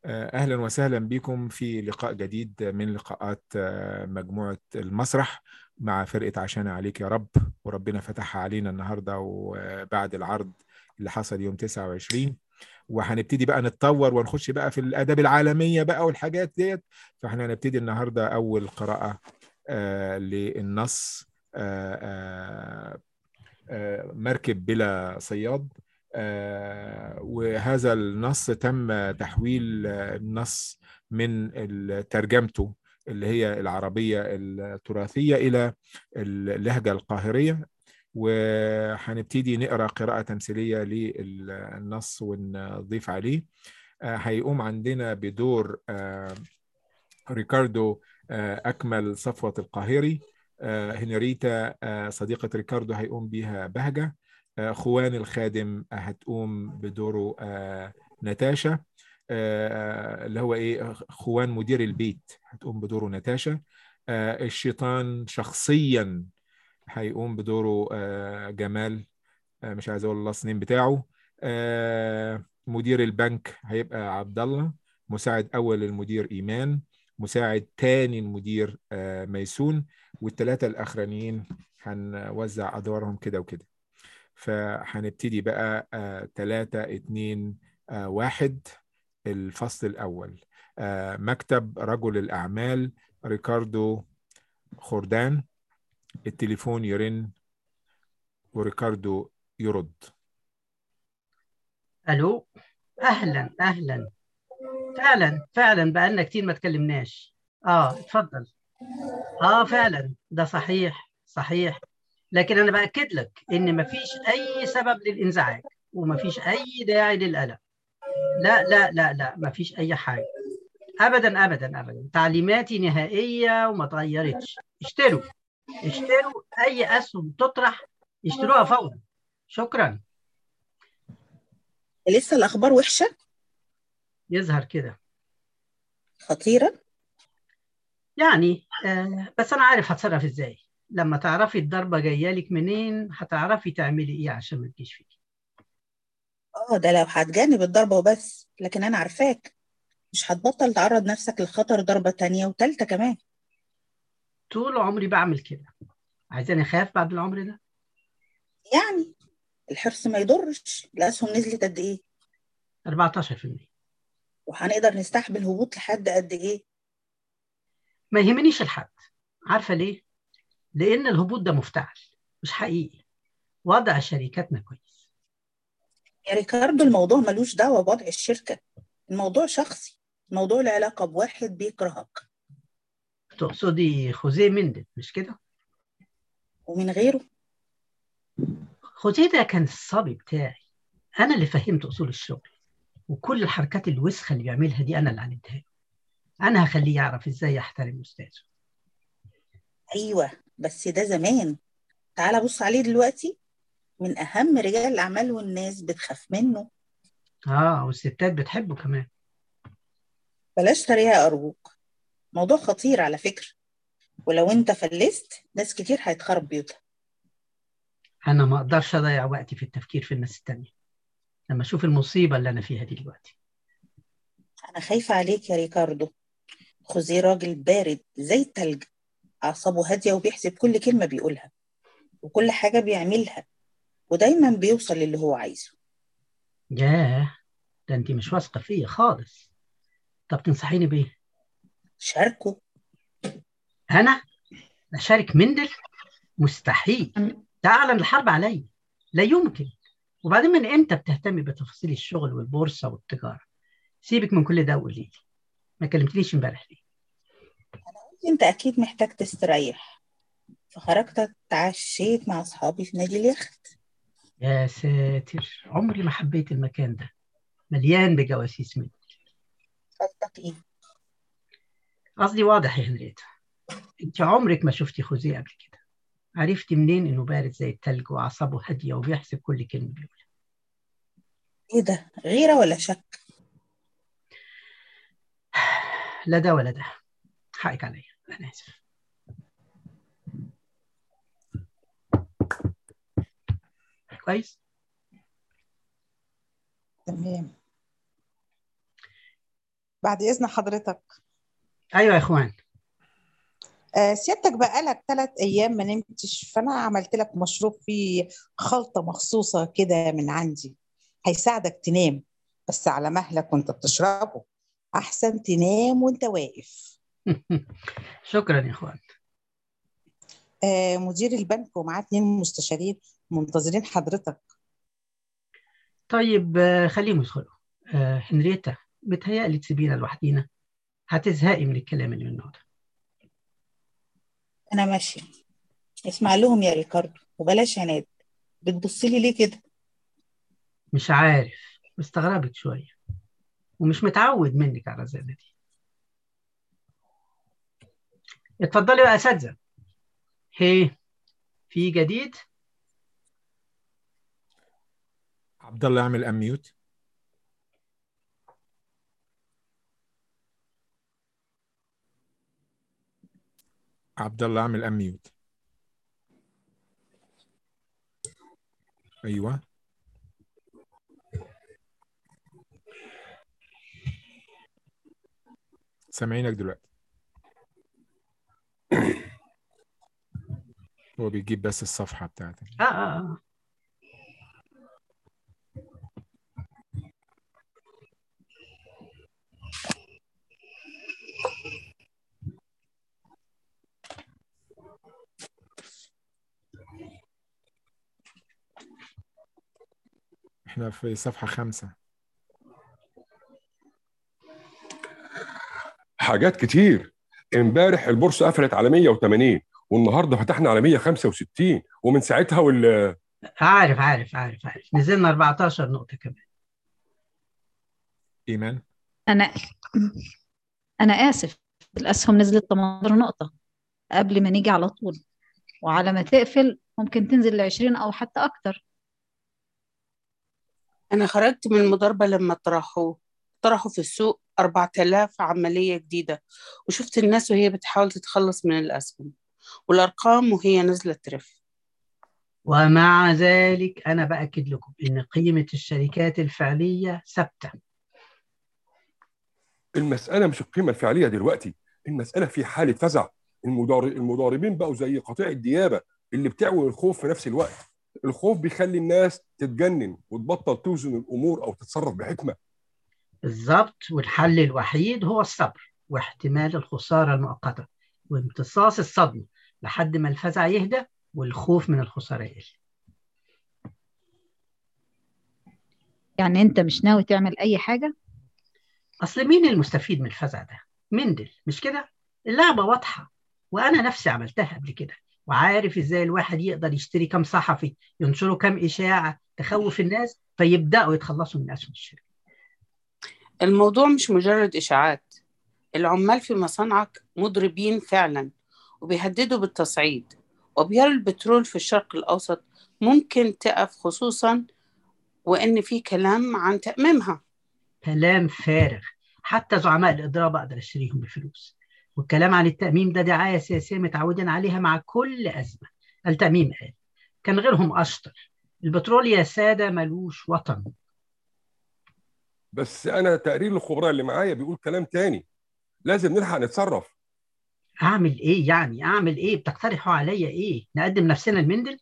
أهلا وسهلا بكم في لقاء جديد من لقاءات مجموعة المسرح مع فرقة عشان عليك يا رب وربنا فتحها علينا النهاردة وبعد العرض اللي حصل يوم 29 وهنبتدي بقى نتطور ونخش بقى في الآداب العالمية بقى والحاجات ديت فاحنا هنبتدي النهاردة أول قراءة آه للنص آه آه آه مركب بلا صياد آه وهذا النص تم تحويل النص من ترجمته اللي هي العربية التراثية إلى اللهجة القاهرية وهنبتدي نقرأ قراءة تمثيلية للنص ونضيف عليه آه هيقوم عندنا بدور آه ريكاردو أكمل صفوة القاهري هنريتا صديقة ريكاردو هيقوم بيها بهجة خوان الخادم هتقوم بدوره ناتاشا اللي هو ايه خوان مدير البيت هتقوم بدوره ناتاشا الشيطان شخصيا هيقوم بدوره جمال مش عايز اقول اللاست نيم بتاعه مدير البنك هيبقى عبد الله مساعد اول المدير ايمان مساعد تاني المدير ميسون والثلاثه الاخرانيين هنوزع ادوارهم كده وكده فهنبتدي بقى ثلاثة اتنين واحد الفصل الأول مكتب رجل الأعمال ريكاردو خوردان التليفون يرن وريكاردو يرد الو اهلا اهلا فعلا فعلا بقالنا كتير ما تكلمناش اه اتفضل اه فعلا ده صحيح صحيح لكن انا باكد لك ان مفيش اي سبب للانزعاج ومفيش اي داعي للقلق لا لا لا لا مفيش اي حاجه ابدا ابدا ابدا تعليماتي نهائيه وما اتغيرتش اشتروا اشتروا اي اسهم تطرح اشتروها فورا شكرا لسه الاخبار وحشه يظهر كده خطيره يعني آه بس انا عارف هتصرف ازاي لما تعرفي الضربه جايه لك منين هتعرفي تعملي ايه عشان ما تجيش فيكي اه ده لو هتجنب الضربه وبس لكن انا عارفاك مش هتبطل تعرض نفسك لخطر ضربه تانية وتالتة كمان طول عمري بعمل كده عايزاني اخاف بعد العمر ده يعني الحرص ما يضرش الاسهم نزلت قد ايه 14% وهنقدر نستحمل هبوط لحد قد ايه ما يهمنيش الحد عارفه ليه لان الهبوط ده مفتعل مش حقيقي وضع شركاتنا كويس يا ريكاردو الموضوع ملوش دعوه بوضع الشركه الموضوع شخصي الموضوع له علاقه بواحد بيكرهك تقصدي خوزيه مندل مش كده ومن غيره خوزيه ده كان الصبي بتاعي انا اللي فهمت اصول الشغل وكل الحركات الوسخه اللي بيعملها دي انا اللي علمتها له انا هخليه يعرف ازاي يحترم استاذه ايوه بس ده زمان تعال بص عليه دلوقتي من اهم رجال الاعمال والناس بتخاف منه اه والستات بتحبه كمان بلاش تريقه ارجوك موضوع خطير على فكره ولو انت فلست ناس كتير هيتخرب بيوتها انا ما اقدرش اضيع وقتي في التفكير في الناس التانية لما اشوف المصيبه اللي انا فيها دي دلوقتي انا خايفه عليك يا ريكاردو خوزيه راجل بارد زي التلج اعصابه هاديه وبيحسب كل كلمه بيقولها وكل حاجه بيعملها ودايما بيوصل للي هو عايزه ياه ده انت مش واثقه فيا خالص طب تنصحيني بايه شاركه انا اشارك مندل مستحيل ده اعلن الحرب عليا لا يمكن وبعدين من امتى بتهتمي بتفاصيل الشغل والبورصه والتجاره سيبك من كل ده وقولي لي ما كلمتنيش امبارح ليه انا قلت انت اكيد محتاج تستريح فخرجت اتعشيت مع اصحابي في نادي اليخت يا ساتر عمري ما حبيت المكان ده مليان بجواسيس مني قصدك ايه قصدي واضح يا هنريتا انت عمرك ما شفتي خوزيه قبل كده عرفتي منين انه بارد زي التلج واعصابه هاديه وبيحسب كل كلمه بيقولها ايه ده غيره ولا شك لا ده ولا ده حقك عليا انا اسف كويس تمام بعد إذن حضرتك ايوه يا اخوان آه، سيادتك بقالك ثلاث أيام ما نمتش فأنا عملت لك مشروب فيه خلطة مخصوصة كده من عندي هيساعدك تنام بس على مهلك وانت بتشربه أحسن تنام وانت واقف شكرا يا اخوان آه، مدير البنك ومعاه اتنين مستشارين منتظرين حضرتك طيب آه، خليهم يدخلوا آه، هنريتا متهيألي تسيبينا لوحدينا هتزهقي من الكلام اللي من النوع ده انا ماشيه اسمع لهم يا ريكاردو وبلاش عناد بتبصلي ليه كده مش عارف مستغربك شوية ومش متعود منك على زي دي اتفضلوا يا أساتذة هي في جديد عبد الله اعمل اميوت عبد الله اعمل اميوت ايوه سامعينك دلوقتي هو بيجيب بس الصفحة بتاعتك آه آه آه. احنا في صفحة خمسة حاجات كتير امبارح البورصه قفلت على 180 والنهارده فتحنا على 165 ومن ساعتها وال عارف عارف عارف عارف نزلنا 14 نقطة كمان إيمان أنا أنا آسف الأسهم نزلت 18 نقطة قبل ما نيجي على طول وعلى ما تقفل ممكن تنزل ل 20 أو حتى أكتر أنا خرجت من المضاربة لما طرحوا طرحوا في السوق 4000 عملية جديدة وشفت الناس وهي بتحاول تتخلص من الأسهم والأرقام وهي نازلة ترف ومع ذلك أنا بأكد لكم إن قيمة الشركات الفعلية ثابتة المساله مش القيمه الفعليه دلوقتي المساله في حاله فزع المضار... المضاربين بقوا زي قطيع الديابه اللي بتعوي الخوف في نفس الوقت الخوف بيخلي الناس تتجنن وتبطل توزن الامور او تتصرف بحكمه بالظبط والحل الوحيد هو الصبر واحتمال الخسارة المؤقتة وامتصاص الصدمة لحد ما الفزع يهدى والخوف من الخسارة يقل يعني أنت مش ناوي تعمل أي حاجة أصل مين المستفيد من الفزع ده؟ مندل مش كده؟ اللعبة واضحة وأنا نفسي عملتها قبل كده وعارف إزاي الواحد يقدر يشتري كم صحفي ينشروا كم إشاعة تخوف الناس فيبدأوا يتخلصوا من أسهم الشركة الموضوع مش مجرد إشاعات العمال في مصانعك مضربين فعلا وبيهددوا بالتصعيد وأبيار البترول في الشرق الأوسط ممكن تقف خصوصا وإن في كلام عن تأميمها كلام فارغ حتى زعماء الإضراب أقدر أشتريهم بفلوس والكلام عن التأميم ده دعاية سياسية متعودين عليها مع كل أزمة التأميم قال كان غيرهم أشطر البترول يا سادة ملوش وطن بس انا تقرير الخبراء اللي معايا بيقول كلام تاني لازم نلحق نتصرف أعمل إيه يعني أعمل إيه بتقترحوا عليا إيه نقدم نفسنا المندل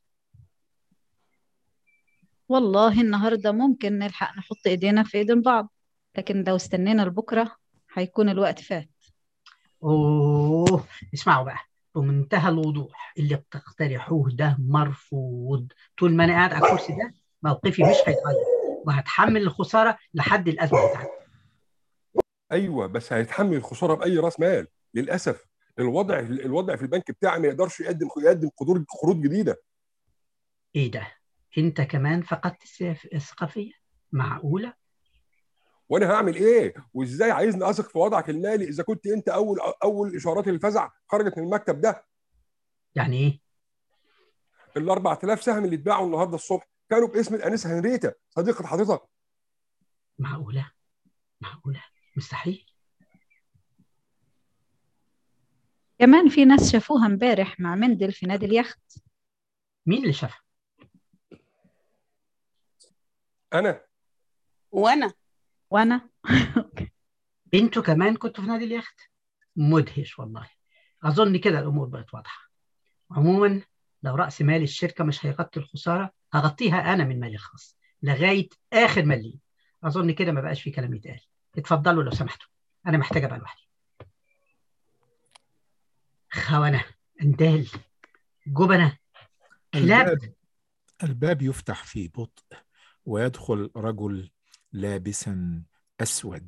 والله النهاردة ممكن نلحق نحط إيدينا في إيدين بعض لكن لو استنينا لبكرة هيكون الوقت فات أوه اسمعوا بقى بمنتهى الوضوح اللي بتقترحوه ده مرفوض طول ما أنا قاعد على الكرسي ده موقفي مش هيتغير وهتحمل الخسارة لحد الأزمة بتاعتي ايوه بس هيتحمل الخساره باي راس مال للاسف الوضع الوضع في البنك بتاعي ما يقدرش يقدم يقدم قروض قروض جديده إيه ده أنت كمان فقدت السيف- الثقة فيا معقولة وانا هعمل ايه وازاي عايزني اثق في وضعك المالي اذا كنت انت اول اول اشارات الفزع خرجت من المكتب ده يعني إيه ال 4000 سهم اللي اتباعوا النهارده الصبح كانوا باسم الانسه هنريتا صديقه حضرتك معقولة معقولة مستحيل كمان في ناس شافوها امبارح مع مندل في نادي اليخت مين اللي شافها انا وأنا وأنا انتوا كمان كنتوا في نادي اليخت مدهش والله اظن كده الامور بقت واضحه عموما لو راس مال الشركه مش هيغطي الخساره هغطيها انا من مالي الخاص لغايه اخر مليم اظن كده ما بقاش في كلام يتقال اتفضلوا لو سمحتوا انا محتاجه ابقى لوحدي خونه اندال جبنه كلاب الباب الباب يفتح في بطء ويدخل رجل لابسا أسود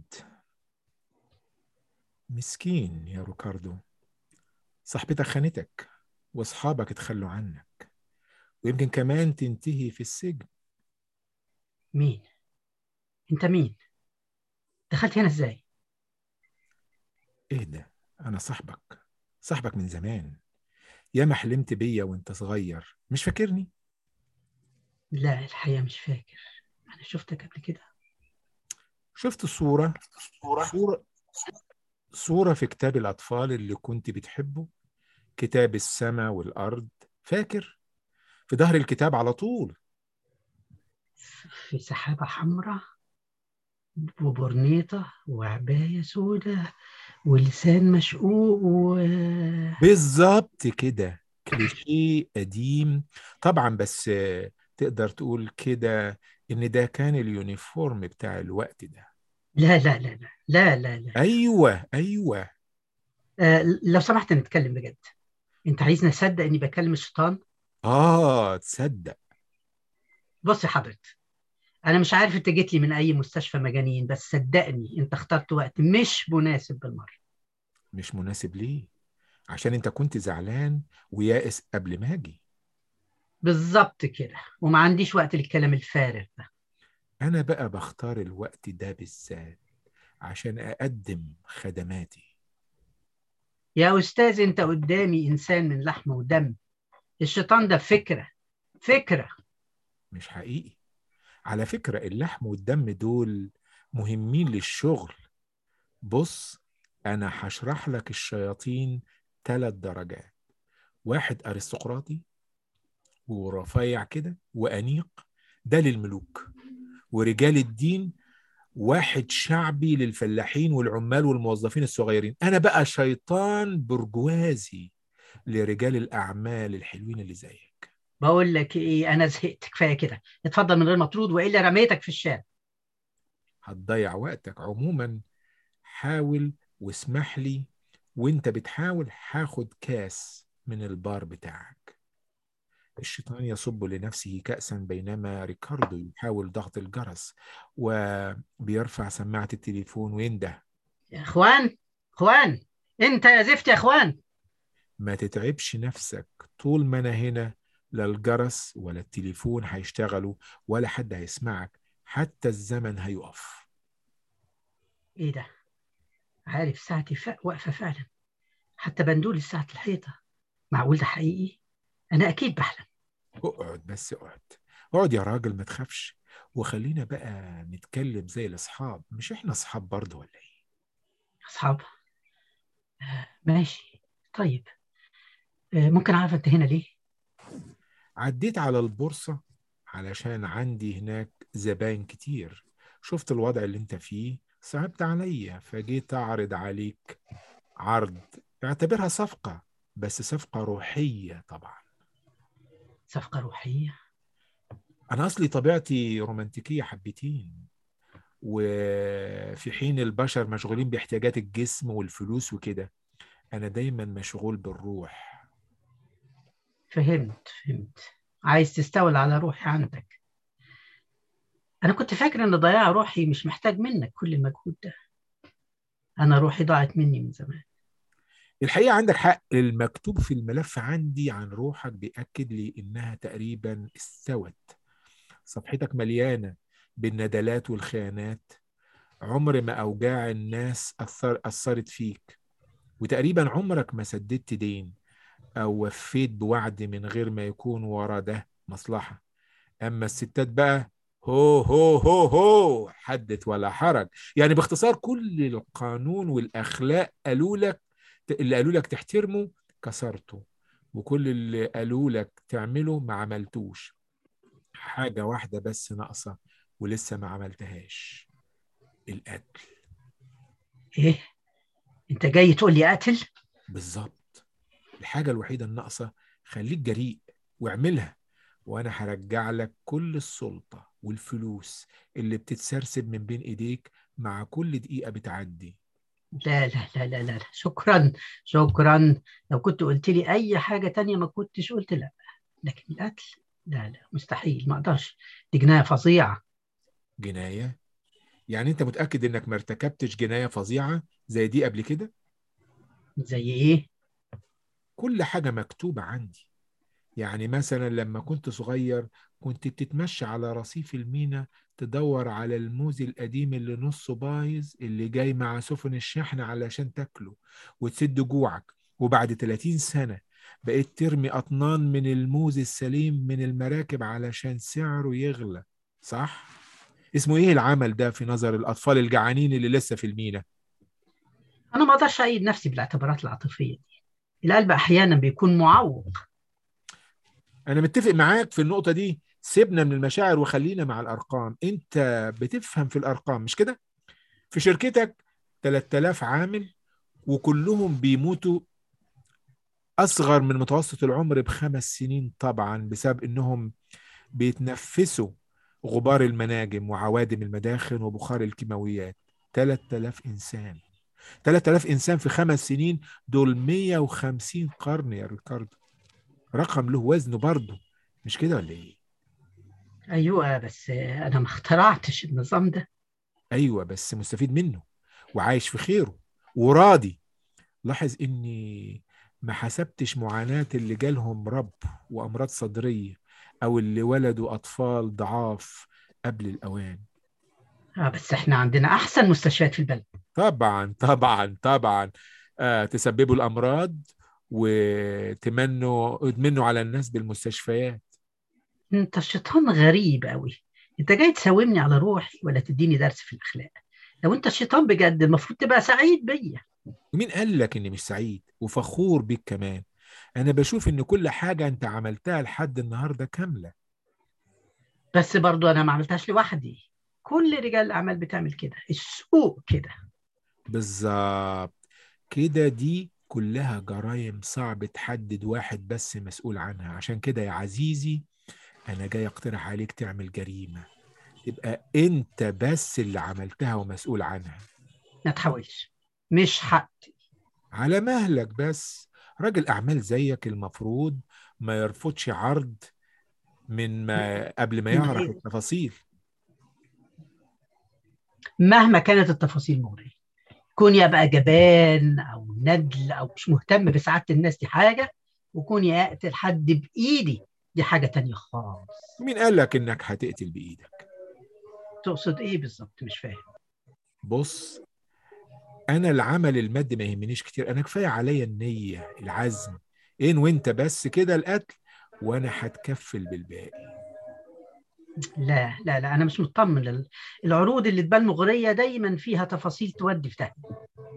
مسكين يا ريكاردو صاحبتك خانتك واصحابك اتخلوا عنك ويمكن كمان تنتهي في السجن مين انت مين دخلت هنا ازاي ايه ده انا صاحبك صاحبك من زمان ياما حلمت بيا وانت صغير مش فاكرني لا الحقيقه مش فاكر انا شفتك قبل كده شفت صورة صورة صورة في كتاب الأطفال اللي كنت بتحبه كتاب السماء والأرض فاكر في ظهر الكتاب على طول في سحابه حمراء وبرنيطه وعبايه سوداء ولسان مشقوق و بالظبط كده كليشيه قديم طبعا بس آه، تقدر تقول كده ان ده كان اليونيفورم بتاع الوقت ده لا لا لا لا لا لا, لا. ايوه ايوه آه لو سمحت نتكلم بجد انت عايزني اصدق اني بكلم الشيطان اه تصدق بص يا حضرتك انا مش عارف انت جيت لي من اي مستشفى مجانين بس صدقني انت اخترت وقت مش مناسب بالمره مش مناسب ليه عشان انت كنت زعلان ويائس قبل ما اجي بالظبط كده وما عنديش وقت للكلام الفارغ ده انا بقى بختار الوقت ده بالذات عشان اقدم خدماتي يا استاذ انت قدامي انسان من لحم ودم الشيطان ده فكره فكره مش حقيقي على فكرة اللحم والدم دول مهمين للشغل بص أنا هشرح لك الشياطين ثلاث درجات واحد أرستقراطي ورفيع كده وأنيق ده للملوك ورجال الدين واحد شعبي للفلاحين والعمال والموظفين الصغيرين أنا بقى شيطان برجوازي لرجال الأعمال الحلوين اللي زيك بقول لك ايه انا زهقت كفايه كده اتفضل من غير ما ترد والا رميتك في الشارع هتضيع وقتك عموما حاول واسمح لي وانت بتحاول هاخد كاس من البار بتاعك الشيطان يصب لنفسه كأسا بينما ريكاردو يحاول ضغط الجرس وبيرفع سماعة التليفون وينده يا اخوان اخوان انت يا زفت يا اخوان ما تتعبش نفسك طول ما انا هنا لا الجرس ولا التليفون هيشتغلوا ولا حد هيسمعك حتى الزمن هيقف ايه ده عارف ساعتي ف... واقفه فعلا حتى بندول ساعة الحيطه معقول ده حقيقي انا اكيد بحلم اقعد بس اقعد اقعد يا راجل ما تخافش وخلينا بقى نتكلم زي الاصحاب مش احنا اصحاب برضه ولا ايه اصحاب آه، ماشي طيب آه، ممكن اعرف انت هنا ليه عديت على البورصة علشان عندي هناك زباين كتير شفت الوضع اللي انت فيه صعبت عليا فجيت اعرض عليك عرض اعتبرها صفقة بس صفقة روحية طبعا صفقه روحيه انا اصلي طبيعتي رومانتيكية حبتين وفي حين البشر مشغولين باحتياجات الجسم والفلوس وكده انا دايما مشغول بالروح فهمت فهمت عايز تستولى على روحي عندك انا كنت فاكر ان ضياع روحي مش محتاج منك كل المجهود ده انا روحي ضاعت مني من زمان الحقيقة عندك حق المكتوب في الملف عندي عن روحك بيأكد لي إنها تقريبا استوت صفحتك مليانة بالندلات والخيانات عمر ما أوجاع الناس أثر أثرت فيك وتقريبا عمرك ما سددت دين أو وفيت بوعد من غير ما يكون ورا ده مصلحة أما الستات بقى هو هو هو هو حدث ولا حرج يعني باختصار كل القانون والأخلاق قالوا لك اللي قالوا لك تحترمه كسرته وكل اللي قالوا لك تعمله ما عملتوش حاجة واحدة بس ناقصة ولسه ما عملتهاش القتل ايه انت جاي تقول لي اقتل بالظبط الحاجة الوحيدة الناقصة خليك جريء واعملها وأنا هرجع لك كل السلطة والفلوس اللي بتتسرسب من بين إيديك مع كل دقيقة بتعدي لا لا لا لا لا شكرا شكرا لو كنت قلت لي اي حاجه تانية ما كنتش قلت لا لكن القتل لا لا مستحيل ما اقدرش دي جنايه فظيعه جناية يعني أنت متأكد إنك ما ارتكبتش جناية فظيعة زي دي قبل كده زي ايه كل حاجة مكتوبة عندي يعني مثلا لما كنت صغير كنت بتتمشى على رصيف المينا تدور على الموز القديم اللي نصه بايظ اللي جاي مع سفن الشحن علشان تاكله وتسد جوعك وبعد 30 سنة بقيت ترمي أطنان من الموز السليم من المراكب علشان سعره يغلى صح؟ اسمه ايه العمل ده في نظر الأطفال الجعانين اللي لسه في المينا؟ انا ما اقدرش اعيد نفسي بالاعتبارات العاطفيه دي القلب احيانا بيكون معوق أنا متفق معاك في النقطة دي سيبنا من المشاعر وخلينا مع الأرقام أنت بتفهم في الأرقام مش كده؟ في شركتك 3000 عامل وكلهم بيموتوا أصغر من متوسط العمر بخمس سنين طبعا بسبب إنهم بيتنفسوا غبار المناجم وعوادم المداخن وبخار الكيماويات 3000 إنسان 3000 إنسان في خمس سنين دول 150 قرن يا ريكاردو رقم له وزنه برضه مش كده ولا إيه؟ ايوه بس انا ما اخترعتش النظام ده ايوه بس مستفيد منه وعايش في خيره وراضي لاحظ اني ما حسبتش معاناة اللي جالهم رب وامراض صدرية او اللي ولدوا اطفال ضعاف قبل الاوان اه بس احنا عندنا احسن مستشفيات في البلد طبعا طبعا طبعا آه تسببوا الامراض وتمنوا ادمنوا على الناس بالمستشفيات انت الشيطان غريب قوي انت جاي تساومني على روحي ولا تديني درس في الاخلاق لو انت الشيطان بجد المفروض تبقى سعيد بيا ومين قال لك اني مش سعيد وفخور بيك كمان انا بشوف ان كل حاجة انت عملتها لحد النهاردة كاملة بس برضو انا ما عملتهاش لوحدي كل رجال الاعمال بتعمل كده السوق كده بالظبط كده دي كلها جرائم صعب تحدد واحد بس مسؤول عنها عشان كده يا عزيزي انا جاي اقترح عليك تعمل جريمة تبقى انت بس اللي عملتها ومسؤول عنها ما تحاولش مش حقي على مهلك بس راجل اعمال زيك المفروض ما يرفضش عرض من ما قبل ما من يعرف غير- التفاصيل مهما كانت التفاصيل مغرية كوني ابقى جبان او ندل او مش مهتم بسعادة الناس دي حاجة وكوني اقتل حد بايدي دي حاجة تانية خالص مين قال لك انك هتقتل بايدك تقصد ايه بالظبط مش فاهم بص انا العمل المادي ما يهمنيش كتير انا كفايه عليا النيه العزم ان وانت بس كده القتل وانا هتكفل بالباقي لا لا لا انا مش مطمن لل- العروض اللي تبان مغرية دايما فيها تفاصيل تودي في ده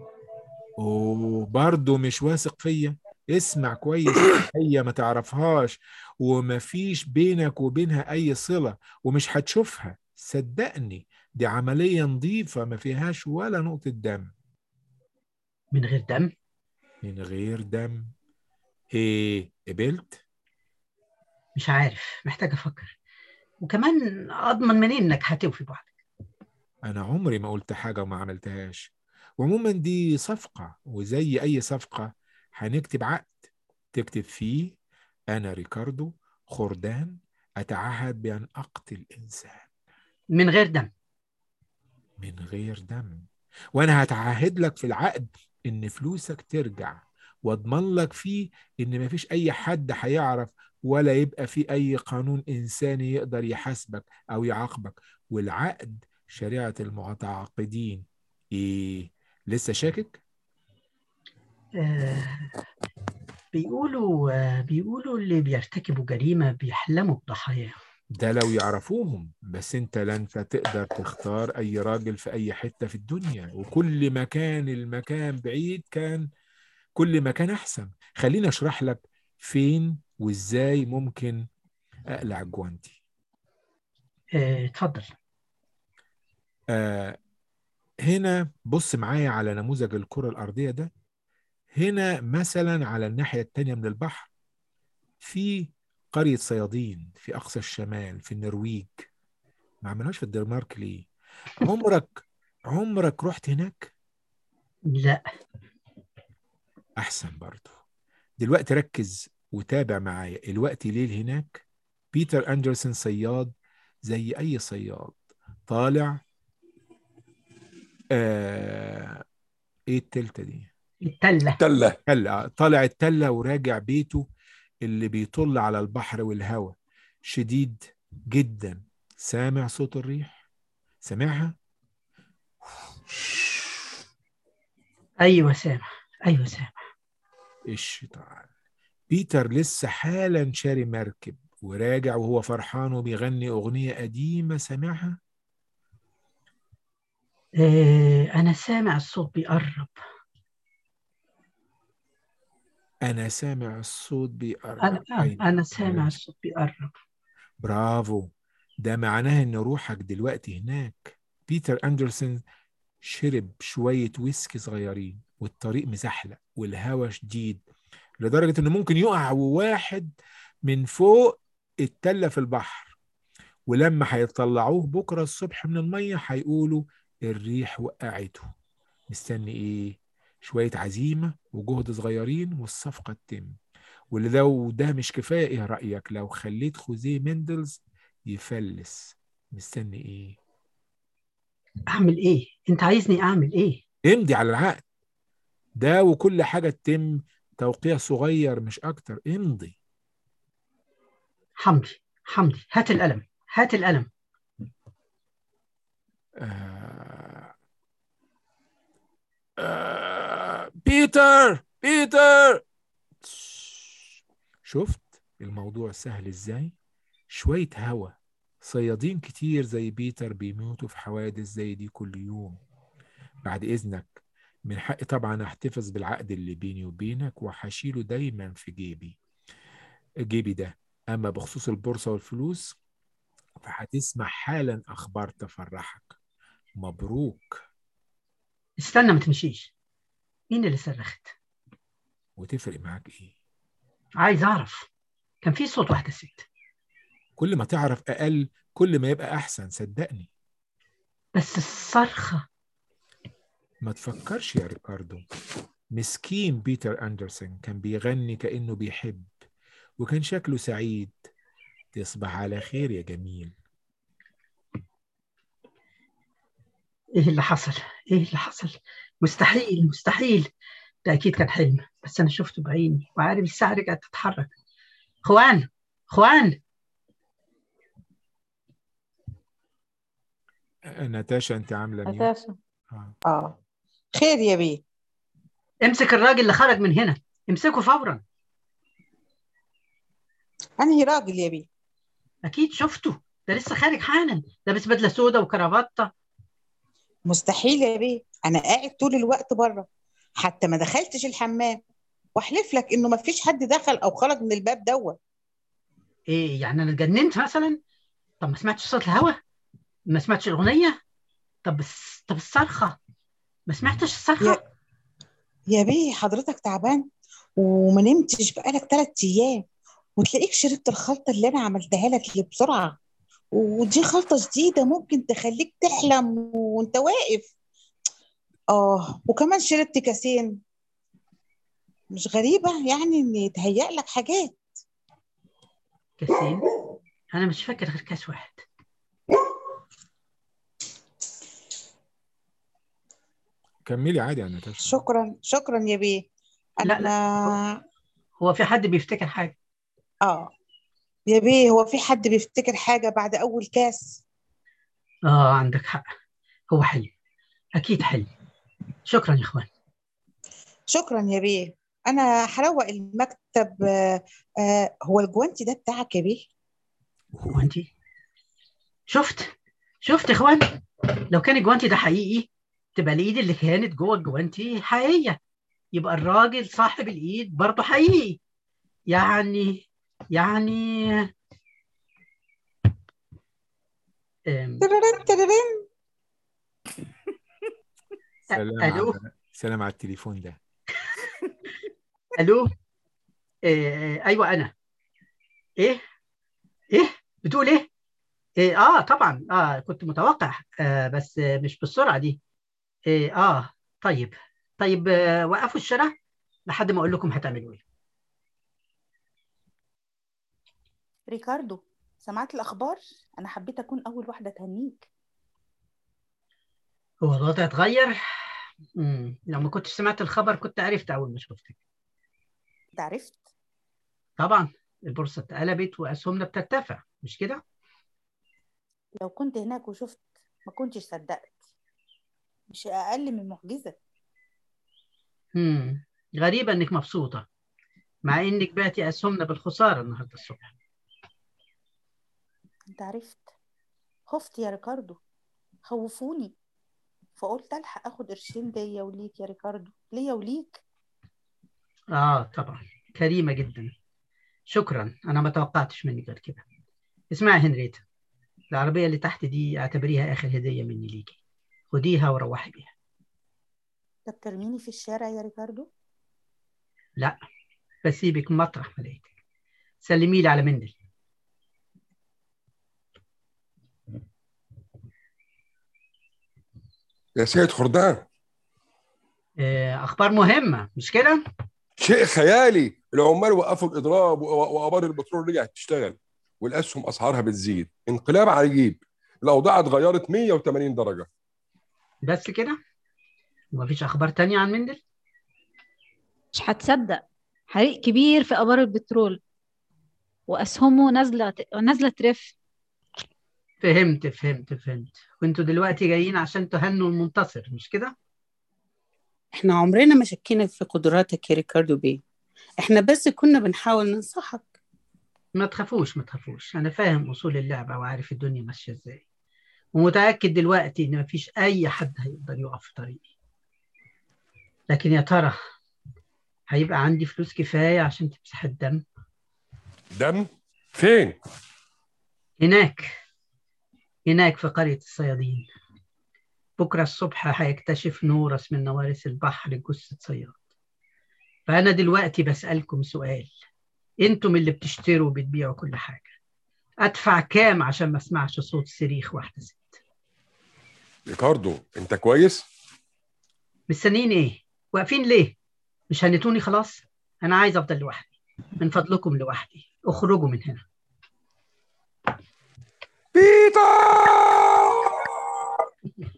وبرضه مش واثق فيا اسمع كويس هي ما تعرفهاش ومفيش بينك وبينها اي صله ومش هتشوفها صدقني دي عمليه نظيفه ما فيهاش ولا نقطه دم من غير دم من غير دم ايه قبلت مش عارف محتاج افكر وكمان اضمن منين انك هتوفي بوعدك انا عمري ما قلت حاجه وما عملتهاش وعموما دي صفقه وزي اي صفقه هنكتب عقد تكتب فيه انا ريكاردو خردان اتعهد بان اقتل انسان من غير دم من غير دم وانا هتعهد لك في العقد ان فلوسك ترجع واضمن لك فيه ان مفيش اي حد هيعرف ولا يبقى في اي قانون انساني يقدر يحاسبك او يعاقبك والعقد شريعة المتعاقدين ايه لسه شاكك آه بيقولوا آه بيقولوا اللي بيرتكبوا جريمة بيحلموا بضحاياهم ده لو يعرفوهم بس انت لا انت تقدر تختار اي راجل في اي حتة في الدنيا وكل ما كان المكان بعيد كان كل ما كان احسن خليني اشرح لك فين وازاي ممكن اقلع جوانتي آه، اتفضل آه هنا بص معايا على نموذج الكرة الأرضية ده هنا مثلا على الناحية التانية من البحر في قرية صيادين في أقصى الشمال في النرويج ما عملناش في الدنمارك ليه عمرك عمرك رحت هناك لا أحسن برضو دلوقتي ركز وتابع معايا الوقت ليل هناك بيتر أندرسون صياد زي أي صياد طالع آه إيه التالتة دي التلة تله تلة طالع التلة وراجع بيته اللي بيطل على البحر والهواء شديد جدا سامع صوت الريح سامعها ايوه سامع ايوه سامع الشيطان بيتر لسه حالا شاري مركب وراجع وهو فرحان وبيغني أغنية قديمة سامعها إيه انا سامع الصوت بيقرب أنا سامع الصوت بيقرب انا أيوة. انا سامع الصوت بيقرب برافو ده معناه إن روحك دلوقتي هناك بيتر أندرسون شرب شوية ويسكي صغيرين والطريق مزحلق والهوا شديد لدرجة إنه ممكن يقع واحد من فوق التلة في البحر ولما هيطلعوه بكرة الصبح من المية هيقولوا الريح وقعته مستني إيه؟ شوية عزيمة وجهد صغيرين والصفقة تتم واللي لو ده مش كفاية إيه رأيك لو خليت خوزيه ميندلز يفلس مستني إيه؟ اعمل ايه انت عايزني اعمل ايه امضي على العقد ده وكل حاجة تتم توقيع صغير مش أكتر امضي حمدي حمدي هات القلم هات القلم آه... آه... بيتر بيتر شفت الموضوع سهل ازاي شوية هوا صيادين كتير زي بيتر بيموتوا في حوادث زي دي كل يوم بعد إذنك من حقي طبعا احتفظ بالعقد اللي بيني وبينك وهشيله دايما في جيبي جيبي ده أما بخصوص البورصة والفلوس فهتسمع حالا أخبار تفرحك مبروك استنى ما تمشيش مين اللي صرخت وتفرق معاك إيه عايز اعرف كان في صوت واحده ست كل ما تعرف أقل كل ما يبقى أحسن صدقني بس الصرخه ما تفكرش يا ريكاردو مسكين بيتر أندرسون كان بيغني كأنه بيحب وكان شكله سعيد تصبح على خير يا جميل ايه اللي حصل ايه اللي حصل مستحيل مستحيل ده اكيد كان حلم بس انا شفته بعيني وعارف الساعه رجعت تتحرك خوان خوان آه، ناتاشا أنت عاملة ميوت ناتاشا آه. اه خير يا بيه امسك الراجل اللي خرج من هنا امسكه فورا انهي راجل يا بيه اكيد شفته ده لسه خارج حالا لابس بدله سودا وكرافته مستحيل يا بيه انا قاعد طول الوقت بره حتى ما دخلتش الحمام واحلف لك انه ما فيش حد دخل او خرج من الباب دوت ايه يعني انا اتجننت مثلا طب ما سمعتش صوت الهوا ما سمعتش الاغنيه طب الس- طب الصرخه ما سمعتش الصرخه يا يا بيه حضرتك تعبان وما نمتش بقالك ثلاث ايام وتلاقيك شربت الخلطه اللي انا عملتها لك اللي بسرعه ودي خلطه جديده ممكن تخليك تحلم وانت واقف اه وكمان شربت كاسين مش غريبه يعني ان يتهيأ لك حاجات كاسين انا مش فاكر غير كاس واحد كملي عادي يا ناتاشا شكرا شكرا يا بيه لا، انا هو في حد بيفتكر حاجه اه يا بيه هو في حد بيفتكر حاجه بعد اول كاس اه عندك حق هو حلم اكيد حلم شكرا يا اخوان شكرا يا بيه انا هروق المكتب آه آه هو الجوانتي ده بتاعك يا بيه هو انت شفت شفت يا اخوان لو كان الجوانتي ده حقيقي تبقى الايد اللي كانت جوه الجوانتي حقيقيه يبقى الراجل صاحب الايد برضه حقيقي يعني يعني أم، تررن تررن سلام الو على سلام على التليفون ده الو إيه ايوه انا ايه ايه بتقول ايه إيه اه طبعا اه كنت متوقع آه بس آه مش بالسرعه دي إيه اه طيب طيب آه وقفوا الشراء لحد ما اقول لكم هتعملوا ايه ريكاردو سمعت الأخبار؟ أنا حبيت أكون أول واحدة تهنيك هو الوضع اتغير مم. لو ما كنتش سمعت الخبر كنت عرفت اول ما شفتك أنت عرفت؟ طبعا البورصه اتقلبت واسهمنا بترتفع مش كده لو كنت هناك وشفت ما كنتش صدقت مش أقل من معجزة مم. غريبه انك مبسوطه مع انك بعتي اسهمنا بالخساره النهارده الصبح أنت عرفت خفت يا ريكاردو خوفوني فقلت ألحق أخد قرشين ليا وليك يا ريكاردو ليا وليك اه طبعا كريمه جدا شكرا انا ما توقعتش منك غير كده اسمعي هنريتا العربيه اللي تحت دي اعتبريها اخر هديه مني ليكي خديها وروحي بيها أنت بترميني في الشارع يا ريكاردو لا بسيبك مطرح ما لقيتك سلمي لي على مندل يا سيد خردان آه، اخبار مهمه مش كده شيء خيالي العمال وقفوا الاضراب و- وابار البترول رجعت تشتغل والاسهم اسعارها بتزيد انقلاب عجيب الاوضاع اتغيرت 180 درجه بس كده ومفيش اخبار تانية عن مندل مش هتصدق حريق كبير في آبار البترول وأسهمه نازلة نازلة ترف فهمت فهمت فهمت وانتوا دلوقتي جايين عشان تهنوا المنتصر مش كده احنا عمرنا ما شكينا في قدراتك يا ريكاردو بيه احنا بس كنا بنحاول ننصحك ما تخافوش ما تخافوش انا فاهم اصول اللعبه وعارف الدنيا ماشيه ازاي ومتاكد دلوقتي ان مفيش اي حد هيقدر يقف في طريقي لكن يا ترى هيبقى عندي فلوس كفايه عشان تمسح الدم دم فين هناك هناك في قريه الصيادين بكره الصبح هيكتشف نورس من نوارس البحر جثه صياد فانا دلوقتي بسالكم سؤال انتم اللي بتشتروا وبتبيعوا كل حاجه ادفع كام عشان ما اسمعش صوت صريخ واحده ست ريكاردو انت كويس مستنيين ايه واقفين ليه مش هنتوني خلاص انا عايز افضل لوحدي من فضلكم لوحدي اخرجوا من هنا بيتر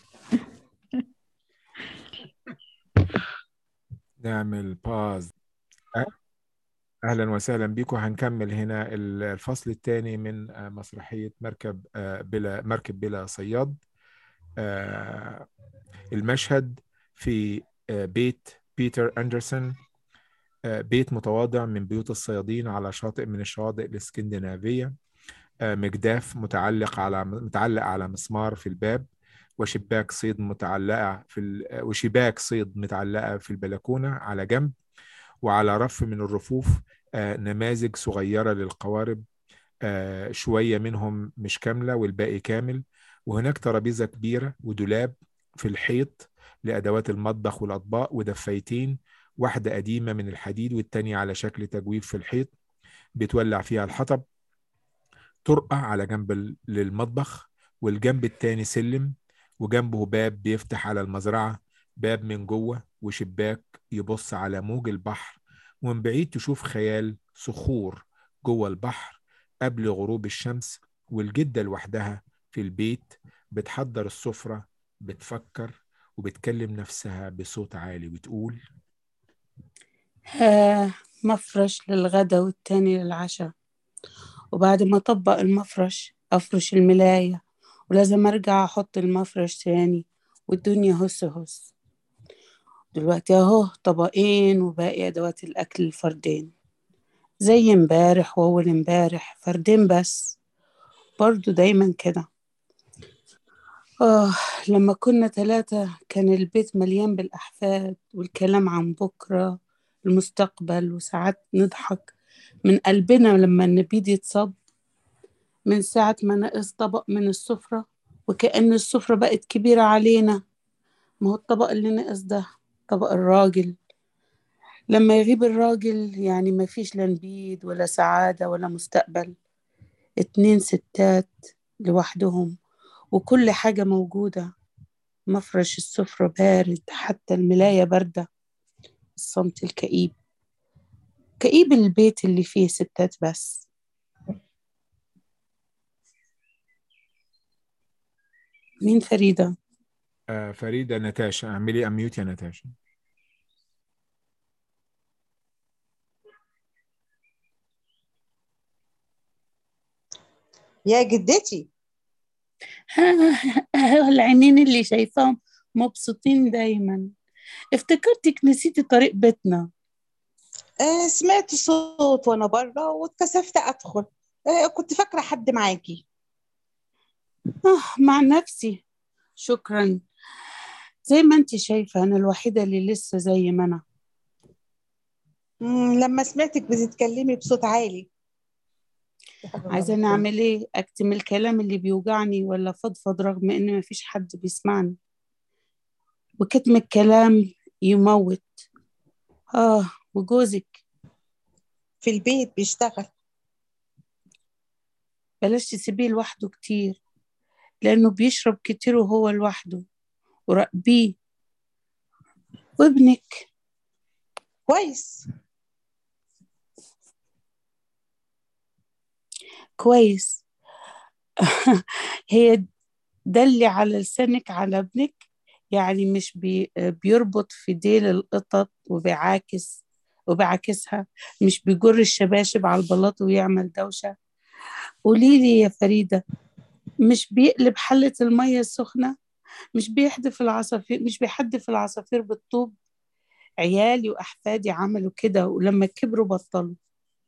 نعمل باز اهلا وسهلا بكم هنكمل هنا الفصل الثاني من آه، مسرحيه مركب آه، بلا مركب بلا صياد آه، المشهد في آه، بيت بيتر أندرسون آه، بيت متواضع من بيوت الصيادين على شاطئ من الشواطئ الاسكندنافية آه، مجداف متعلق على متعلق على مسمار في الباب وشباك صيد متعلقة في ال... وشباك صيد متعلقة في البلكونة على جنب وعلى رف من الرفوف آه، نماذج صغيرة للقوارب آه، شوية منهم مش كاملة والباقي كامل وهناك ترابيزة كبيرة ودولاب في الحيط لأدوات المطبخ والأطباق ودفايتين واحدة قديمة من الحديد والتانية على شكل تجويف في الحيط بيتولع فيها الحطب طرقة على جنب ال- للمطبخ والجنب التاني سلم وجنبه باب بيفتح على المزرعة باب من جوه وشباك يبص على موج البحر ومن بعيد تشوف خيال صخور جوه البحر قبل غروب الشمس والجدة لوحدها في البيت بتحضر السفرة بتفكر وبتكلم نفسها بصوت عالي وتقول آه مفرش للغدا والتاني للعشاء وبعد ما أطبق المفرش أفرش الملاية ولازم أرجع أحط المفرش تاني والدنيا هس هس دلوقتي أهو طبقين وباقي أدوات الأكل الفردين زي امبارح وأول امبارح فردين بس برضو دايما كده آه لما كنا ثلاثة كان البيت مليان بالأحفاد والكلام عن بكرة المستقبل وساعات نضحك من قلبنا لما النبيد يتصب من ساعة ما نقص طبق من السفرة وكأن السفرة بقت كبيرة علينا ما هو الطبق اللي نقص ده طبق الراجل لما يغيب الراجل يعني ما فيش لا نبيد ولا سعادة ولا مستقبل اتنين ستات لوحدهم وكل حاجة موجودة مفرش السفرة بارد حتى الملاية باردة الصمت الكئيب كئيب البيت اللي فيه ستات بس مين فريدة؟ آه فريدة نتاشا اعملي اميوت يا نتاشا يا جدتي العينين اللي شايفاهم مبسوطين دايما افتكرتك نسيتي طريق بيتنا آه سمعت صوت وانا بره واتكسفت ادخل آه كنت فاكره حد معاكي آه مع نفسي شكرا زي ما انت شايفة أنا الوحيدة اللي لسه زي ما أنا مم، لما سمعتك بتتكلمي بصوت عالي عايزة نعمل إيه أكتم الكلام اللي بيوجعني ولا فضفض رغم إن مفيش حد بيسمعني وكتم الكلام يموت آه وجوزك في البيت بيشتغل بلاش تسيبيه لوحده كتير لأنه بيشرب كتير وهو لوحده وراقبيه وابنك كويس كويس هي دلي على لسانك على ابنك يعني مش بي بيربط في ديل القطط وبيعاكس وبيعاكسها مش بيجر الشباشب على البلاط ويعمل دوشة قولي لي يا فريدة مش بيقلب حلة المية السخنة مش بيحدف العصافير مش بيحدف العصافير بالطوب عيالي وأحفادي عملوا كده ولما كبروا بطلوا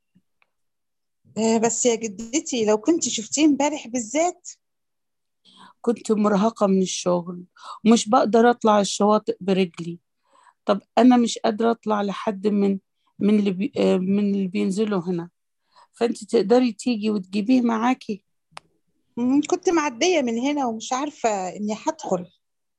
آه بس يا جدتي لو كنت شفتيه امبارح بالذات كنت مرهقة من الشغل ومش بقدر أطلع الشواطئ برجلي طب أنا مش قادرة أطلع لحد من من اللي بي آه، من اللي بينزلوا هنا فأنت تقدري تيجي وتجيبيه معاكي مم، كنت معدية من هنا ومش عارفة إني هدخل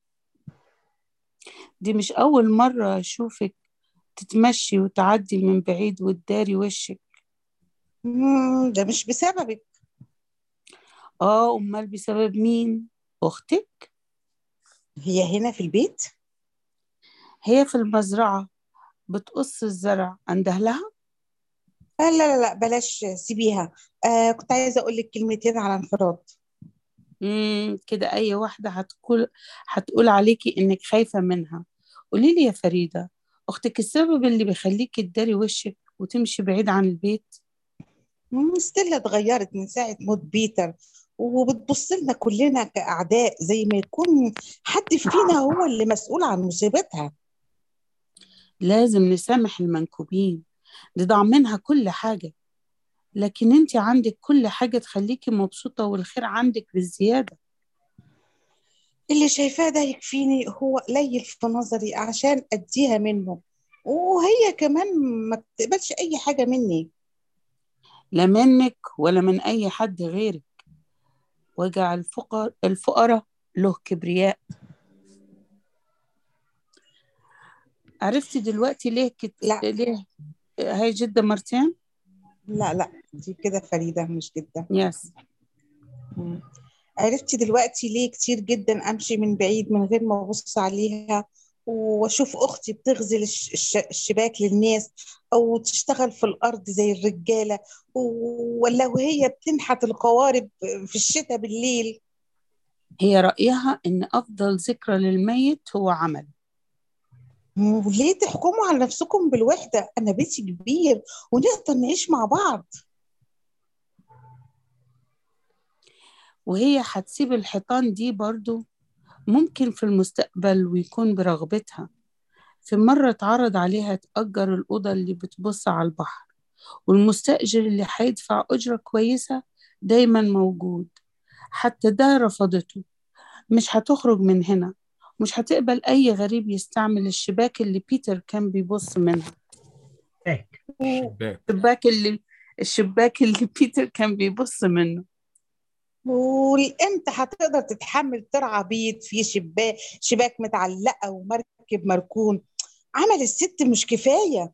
دي مش أول مرة أشوفك تتمشي وتعدي من بعيد وتداري وشك مم، ده مش بسببك آه أمال بسبب مين؟ أختك؟ هي هنا في البيت هي في المزرعة بتقص الزرع أنده لها؟ آه لا لا لا بلاش سيبيها آه كنت عايزة أقول لك كلمتين على انفراد مم كده أي واحدة هتقول هتقول عليكي إنك خايفة منها قولي لي يا فريدة أختك السبب اللي بيخليكي تداري وشك وتمشي بعيد عن البيت مم، ستيلا اتغيرت من ساعة موت بيتر وبتبص لنا كلنا كأعداء زي ما يكون حد فينا هو اللي مسؤول عن مصيبتها لازم نسامح المنكوبين دي ضامنها كل حاجة لكن انت عندك كل حاجة تخليكي مبسوطة والخير عندك بالزيادة اللي شايفاه ده يكفيني هو قليل في نظري عشان أديها منه وهي كمان ما بتقبلش أي حاجة مني لا منك ولا من أي حد غيرك وجع الفقر الفقراء له كبرياء عرفتي دلوقتي ليه كت... لا ليه هاي جدة مرتين؟ لا لا دي كده فريدة مش جدا يس مم. عرفتي دلوقتي ليه كتير جدا أمشي من بعيد من غير ما أبص عليها وأشوف أختي بتغزل الش- الش- الشباك للناس أو تشتغل في الأرض زي الرجالة و- ولا وهي بتنحت القوارب في الشتاء بالليل هي رأيها إن أفضل ذكرى للميت هو عمل مم. وليه تحكموا على نفسكم بالوحدة أنا بيتي كبير ونقدر نعيش مع بعض وهي هتسيب الحيطان دي برضو ممكن في المستقبل ويكون برغبتها في مرة اتعرض عليها تأجر الأوضة اللي بتبص على البحر والمستأجر اللي هيدفع أجرة كويسة دايما موجود حتى ده رفضته مش هتخرج من هنا مش هتقبل أي غريب يستعمل الشباك اللي بيتر كان بيبص منها هيك الشباك الشباك اللي الشباك اللي بيتر كان بيبص منه والامتى هتقدر تتحمل ترعى بيت فيه شباك شباك متعلقه ومركب مركون عمل الست مش كفايه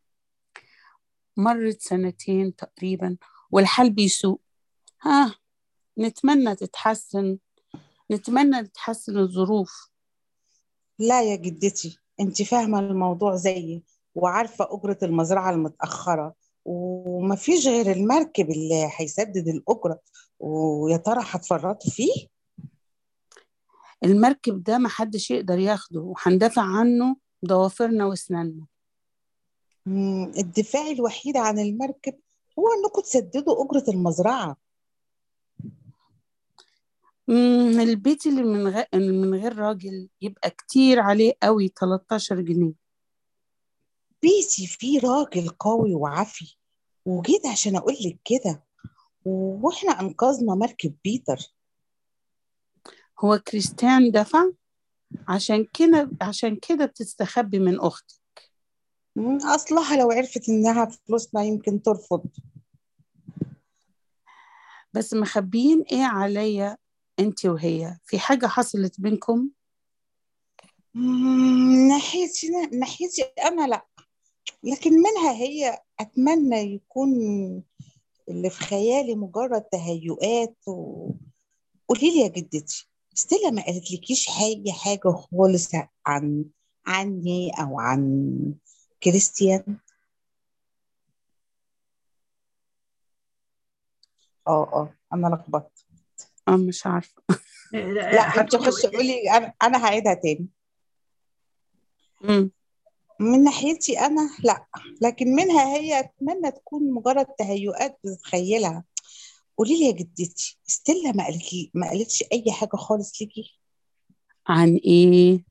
مرت سنتين تقريبا والحال بيسوء ها نتمنى تتحسن نتمنى تتحسن الظروف لا يا جدتي انت فاهمه الموضوع زيي وعارفه اجره المزرعه المتاخره ومفيش غير المركب اللي هيسدد الاجره ويا ترى هتفرطوا فيه المركب ده محدش يقدر ياخده وهندافع عنه بضوافرنا واسناننا مم، الدفاع الوحيد عن المركب هو انكم تسددوا اجره المزرعه مم، البيت اللي من غير من غير راجل يبقى كتير عليه قوي 13 جنيه بيتي فيه راجل قوي وعافي وجيت عشان اقول لك كده واحنا انقذنا مركب بيتر هو كريستيان دفع عشان كده عشان كده بتستخبي من اختي مم، اصلها لو عرفت انها فلوسنا يمكن ترفض بس مخبيين ايه عليا انت وهي في حاجة حصلت بينكم مم، ناحيتي ناحيتي انا لا لكن منها هي اتمنى يكون اللي في خيالي مجرد تهيؤات و... قولي لي يا جدتي ستيلا ما قالتلكيش اي حاجه خالص عن عني او عن كريستيان اه اه انا لخبطت اه مش عارفة لا انت خشي قولي انا انا هعيدها تاني مم. من ناحيتي انا لا لكن منها هي اتمنى تكون مجرد تهيؤات بتتخيلها قولي لي يا جدتي ستيلا ما قالت ما قالتش اي حاجه خالص ليكي عن ايه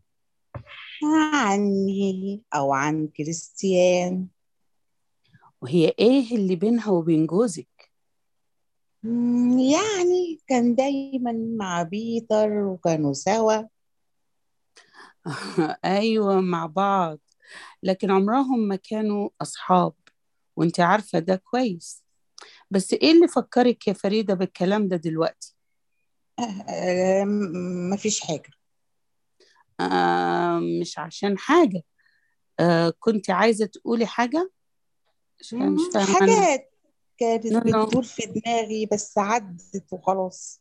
عني او عن كريستيان وهي ايه اللي بينها وبين جوزك مم، يعني كان دايما مع بيتر وكانوا سوا ايوه مع بعض لكن عمرهم ما كانوا اصحاب وانت عارفة ده كويس بس ايه اللي فكرك يا فريدة بالكلام ده دلوقتي آه، ما فيش حاجه آه مش عشان حاجة آه كنت عايزة تقولي حاجة مش مم، مش فاهمة أنا. حاجات كانت نو نو بتدور في دماغي بس عدت وخلاص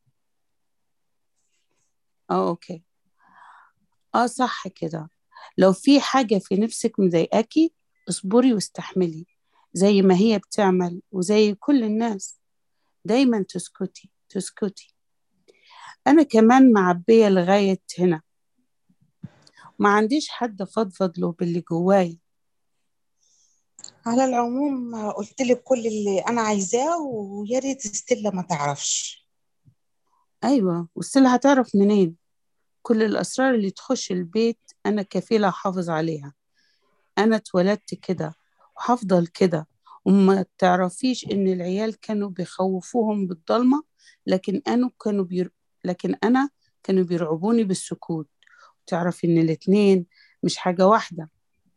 اه اوكي اه صح كده لو في حاجة في نفسك مضايقاكي اصبري واستحملي زي ما هي بتعمل وزي كل الناس دايما تسكتي تسكتي أنا كمان معبية لغاية هنا ما عنديش حد فضفض له باللي جواي على العموم قلت لك كل اللي انا عايزاه ويا ريت ستيلا ما تعرفش أيوة والسلة هتعرف منين كل الأسرار اللي تخش البيت أنا كفيلة أحافظ عليها أنا اتولدت كده وهفضل كده وما تعرفيش إن العيال كانوا بيخوفوهم بالضلمة لكن أنا كانوا بير... لكن أنا كانوا بيرعبوني بالسكوت تعرفي إن الاتنين مش حاجة واحدة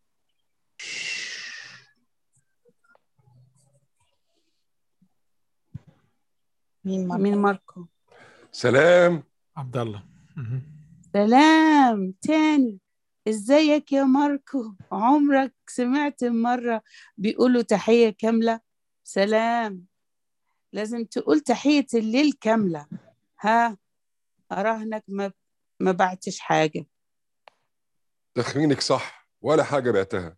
مين مرة مين ماركو سلام عبد الله مهم. سلام تاني ازيك يا ماركو عمرك سمعت مرة بيقولوا تحية كاملة سلام لازم تقول تحية الليل كاملة ها أراهنك ما ما بعتش حاجة تخمينك صح ولا حاجه بعتها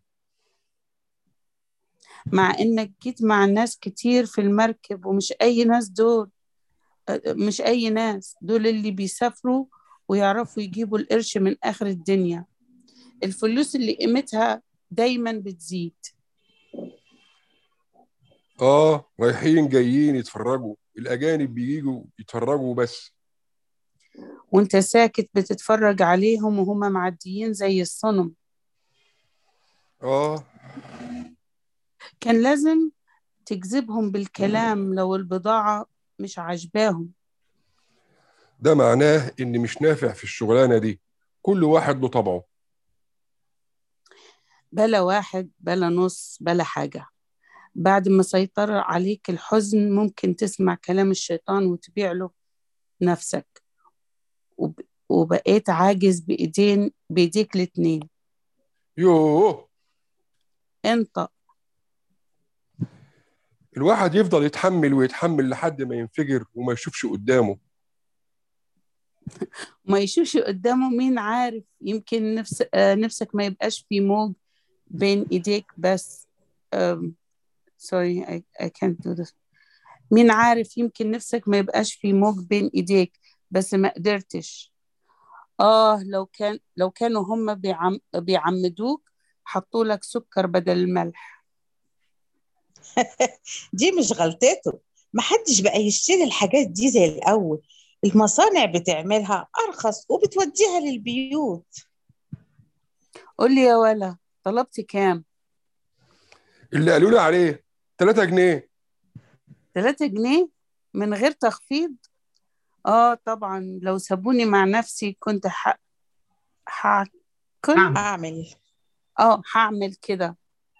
مع إنك جيت مع ناس كتير في المركب ومش أي ناس دول أه، مش أي ناس دول اللي بيسافروا ويعرفوا يجيبوا القرش من آخر الدنيا الفلوس اللي قيمتها دايما بتزيد اه رايحين جايين يتفرجوا الاجانب بييجوا يتفرجوا بس وانت ساكت بتتفرج عليهم وهم معديين زي الصنم اه كان لازم تجذبهم بالكلام لو البضاعة مش عاجباهم ده معناه ان مش نافع في الشغلانه دي كل واحد له طبعه بلا واحد بلا نص بلا حاجة بعد ما سيطر عليك الحزن ممكن تسمع كلام الشيطان وتبيع له نفسك وب... وبقيت عاجز بإيدين بإيديك الاتنين يوه انت الواحد يفضل يتحمل ويتحمل لحد ما ينفجر وما يشوفش قدامه ما يشوفش قدامه مين عارف يمكن نفس آه، نفسك ما يبقاش في موج بين ايديك بس um, sorry I, I can't do this مين عارف يمكن نفسك ما يبقاش في موج بين ايديك بس ما قدرتش اه لو كان لو كانوا هم بيعم بيعمدوك حطوا لك سكر بدل الملح دي مش غلطته محدش بقى يشتري الحاجات دي زي الأول المصانع بتعملها أرخص وبتوديها للبيوت قول لي يا ولا طلبت كام اللي قالوا لي عليه 3 جنيه 3 جنيه من غير تخفيض اه طبعا لو سابوني مع نفسي كنت ح... ح... كنت نعم. أعمل اه هعمل كده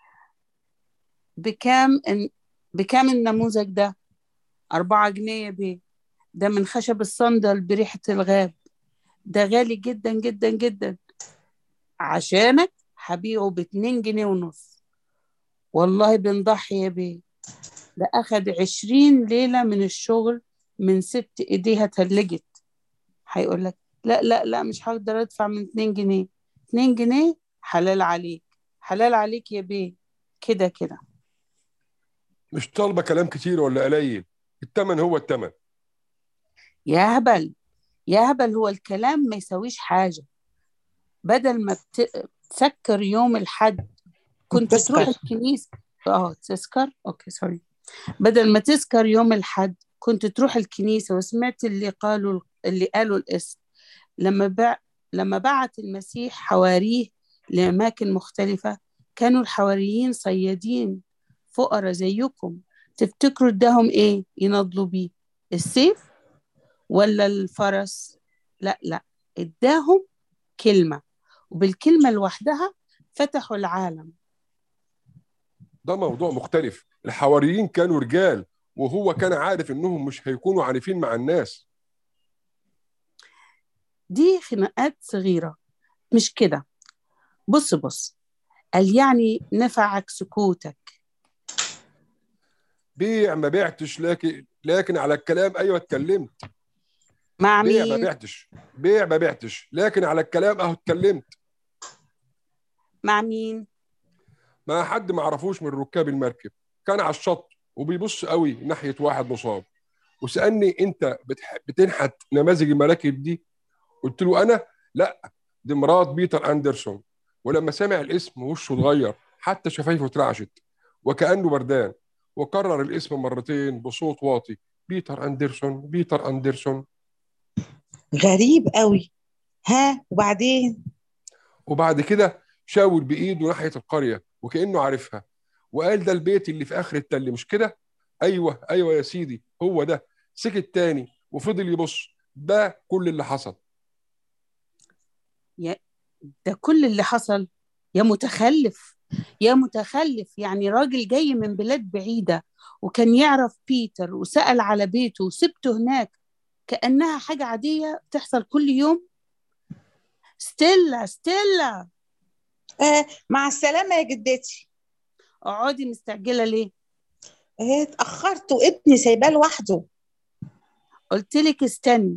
بكام إن... بكام النموذج ده أربعة جنيه يا بيه ده من خشب الصندل بريحة الغاب ده غالي جدا جدا جدا عشانك هبيعه باتنين جنيه ونص والله بنضحي يا بيه ده أخد عشرين ليلة من الشغل من ست إيديها تلجت هيقول لك لا لا لا مش هقدر أدفع من اتنين جنيه اتنين جنيه حلال عليك حلال عليك يا بيه كده كده مش طالبه كلام كتير ولا قليل التمن هو التمن يا هبل يا هبل هو الكلام ما يسويش حاجة بدل ما بت... تسكر يوم الحد كنت تسكر. تروح الكنيسة اه تسكر اوكي سوري بدل ما تسكر يوم الحد كنت تروح الكنيسة وسمعت اللي قالوا اللي قالوا الاسم لما بع... لما بعت المسيح حواريه لأماكن مختلفة كانوا الحواريين صيادين فقراء زيكم تفتكروا اداهم ايه ينضلوا بيه السيف ولا الفرس لا لا اداهم كلمة وبالكلمة لوحدها فتحوا العالم ده موضوع مختلف الحواريين كانوا رجال وهو كان عارف انهم مش هيكونوا عنيفين مع الناس دي خناقات صغيرة مش كده بص بص قال يعني نفعك سكوتك بيع ما بعتش لكن لكن على الكلام ايوه اتكلمت مع بيع ما مين بعتش بيع ما بعتش لكن على الكلام اهو اتكلمت مع مين مع حد ما اعرفوش من ركاب المركب كان على الشط وبيبص قوي ناحيه واحد مصاب وسالني انت بتح... بتنحت نماذج المراكب دي قلت له انا لا دي مرات بيتر اندرسون ولما سمع الاسم وشه اتغير حتى شفايفه اترعشت وكانه بردان وكرر الاسم مرتين بصوت واطي بيتر اندرسون بيتر اندرسون غريب قوي ها وبعدين وبعد كده شاور بايده ناحيه القريه وكانه عارفها وقال ده البيت اللي في اخر التل مش كده ايوه ايوه يا سيدي هو ده سكت تاني وفضل يبص ده كل اللي حصل ده كل اللي حصل يا متخلف يا متخلف يعني راجل جاي من بلاد بعيدة وكان يعرف بيتر وسأل على بيته وسبته هناك كأنها حاجة عادية تحصل كل يوم ستيلا ستيلا آه مع السلامة يا جدتي اقعدي مستعجلة ليه آه اتأخرت وابني سايباه لوحده قلت لك استني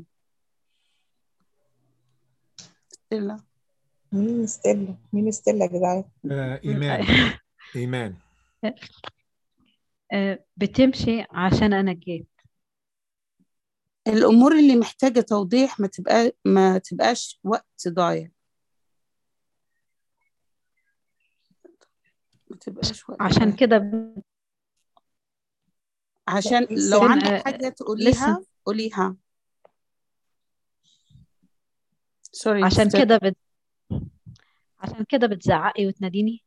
ستيلا مين ستيلا مين ستيلا يا جدعان آه إيمان إيمان آه، بتمشي عشان أنا جيت الأمور اللي محتاجة توضيح ما تبقى ما تبقاش وقت ضايع ما تبقاش وقت عشان ضايع. كده ب- عشان لو لسه- عندك آه، حاجة تقوليها لسه. قوليها سوري عشان ستيلا. كده بت... عشان كده بتزعقي وتناديني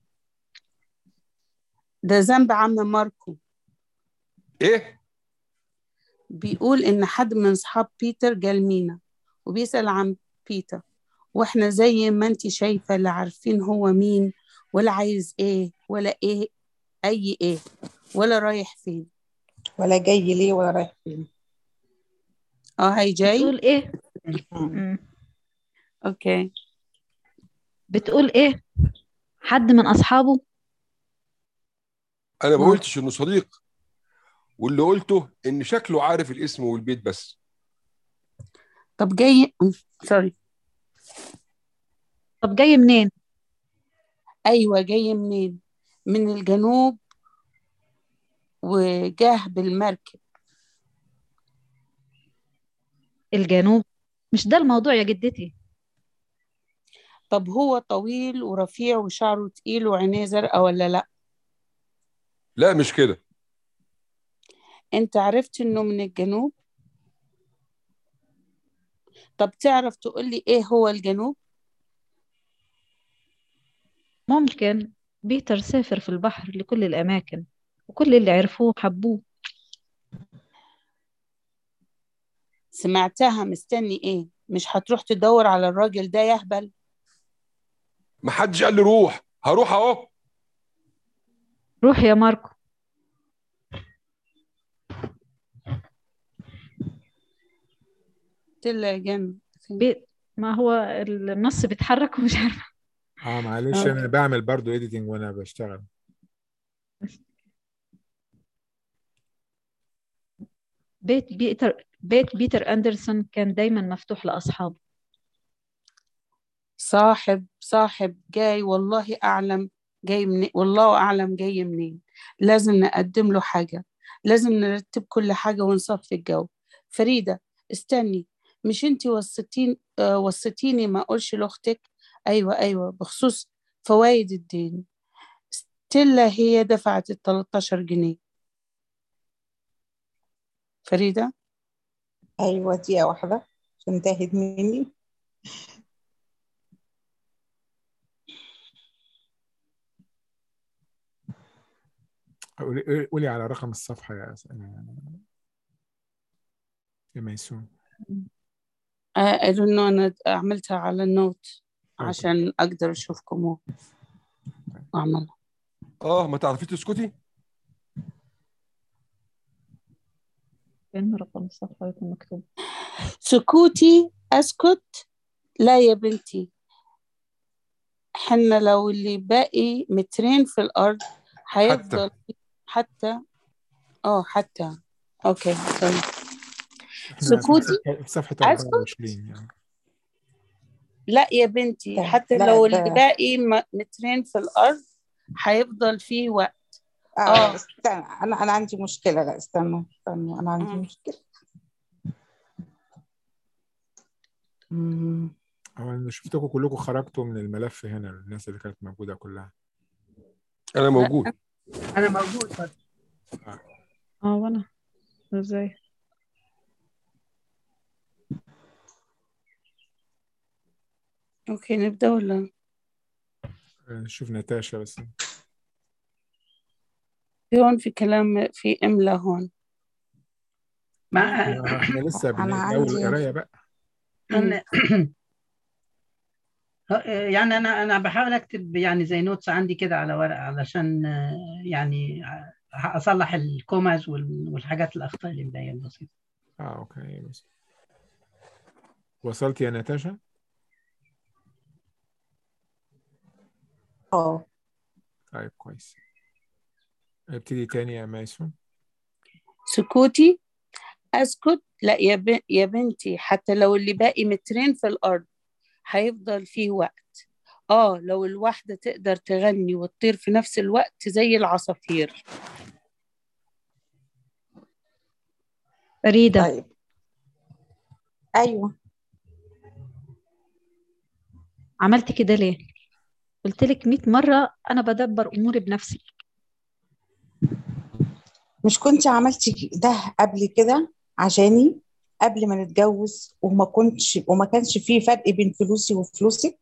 ده ذنب عم ماركو ايه بيقول إن حد من أصحاب بيتر جال مينا وبيسأل عن بيتر وإحنا زي ما أنت شايفة لا عارفين هو مين ولا عايز إيه ولا إيه أي إيه ولا رايح فين ولا جاي ليه ولا رايح فين اه هاي جاي بتقول ايه مم. مم. اوكي بتقول ايه حد من اصحابه انا ما آه. قلتش انه صديق واللي قلته ان شكله عارف الاسم والبيت بس طب جاي سوري طب جاي منين ايوه جاي منين من الجنوب وجاه بالمركب الجنوب مش ده الموضوع يا جدتي طب هو طويل ورفيع وشعره تقيل وعينيه زرقاء ولا لا لا مش كده انت عرفت انه من الجنوب طب تعرف تقولي ايه هو الجنوب ممكن بيتر سافر في البحر لكل الأماكن وكل اللي عرفوه حبوه سمعتها مستني ايه مش هتروح تدور على الراجل ده يهبل ما حدش قال لي روح هروح اهو روح يا ماركو تلا جن بي... ما هو النص بيتحرك ومش عارفة اه معلش آه. انا بعمل برضو اديتنج وانا بشتغل بيت بيتر بيت بيتر أندرسون كان دايما مفتوح لأصحابه صاحب صاحب جاي والله أعلم جاي منين والله أعلم جاي منين لازم نقدم له حاجة لازم نرتب كل حاجة ونصفي الجو فريدة استني مش انتي وصيتين آه وصيتيني ما اقولش لاختك ايوه ايوه بخصوص فوائد الدين ستيلا هي دفعت ال 13 جنيه فريدة ايوه دقيقة واحدة عشان تاهت مني قولي قولي على رقم الصفحة يا أس- يا ميسون آه قالوا انه انا عملتها على النوت أوكي. عشان اقدر اشوفكم واعملها اه ما تعرفيش تسكتي فين رقم الصفحة يكون مكتوب سكوتي اسكت لا يا بنتي حنا لو اللي باقي مترين في الارض هيفضل حتى اه حتى اوكي سوري إحنا سكوتي في صفحة أسكت؟ 24 يعني لا يا بنتي لا، حتى لا، لو ده- اللي باقي م- مترين في الارض هيفضل فيه وقت اه آه. استنى انا انا عندي مشكلة لا استنى استنى انا عندي مم. مشكلة مم. هو أنا شفتكم كلكم خرجتوا من الملف هنا الناس اللي كانت موجودة كلها انا موجود انا موجود برضه. اه وانا ازاي اوكي نبدا ولا آه، شوف ناتاشا بس في هون في كلام في املا هون مع آه، احنا لسه أنا بنقول عندي- القراية بقى أنا يعني انا انا بحاول اكتب يعني زي نوتس عندي كده على ورق علشان آه، يعني آه، اصلح الكوماز وال- والحاجات الاخطاء اللي مضايقه البسيطه اه اوكي بس وصلت يا ناتاشا اه طيب كويس ابتدي تاني يا ميسون سكوتي اسكت لا يا ب... يا بنتي حتى لو اللي باقي مترين في الارض هيفضل فيه وقت اه لو الواحدة تقدر تغني وتطير في نفس الوقت زي العصافير فريدة طيب ايوه عملت كده ليه قلت لك 100 مرة أنا بدبر أموري بنفسي مش كنت عملتي ده قبل كده عشاني قبل ما نتجوز وما كنتش وما كانش فيه فرق بين فلوسي وفلوسك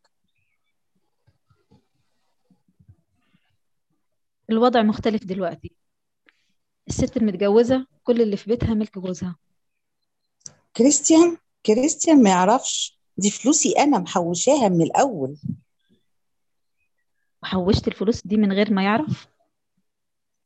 الوضع مختلف دلوقتي الست المتجوزة كل اللي في بيتها ملك جوزها كريستيان كريستيان ما يعرفش دي فلوسي انا محوشاها من الاول وحوشت الفلوس دي من غير ما يعرف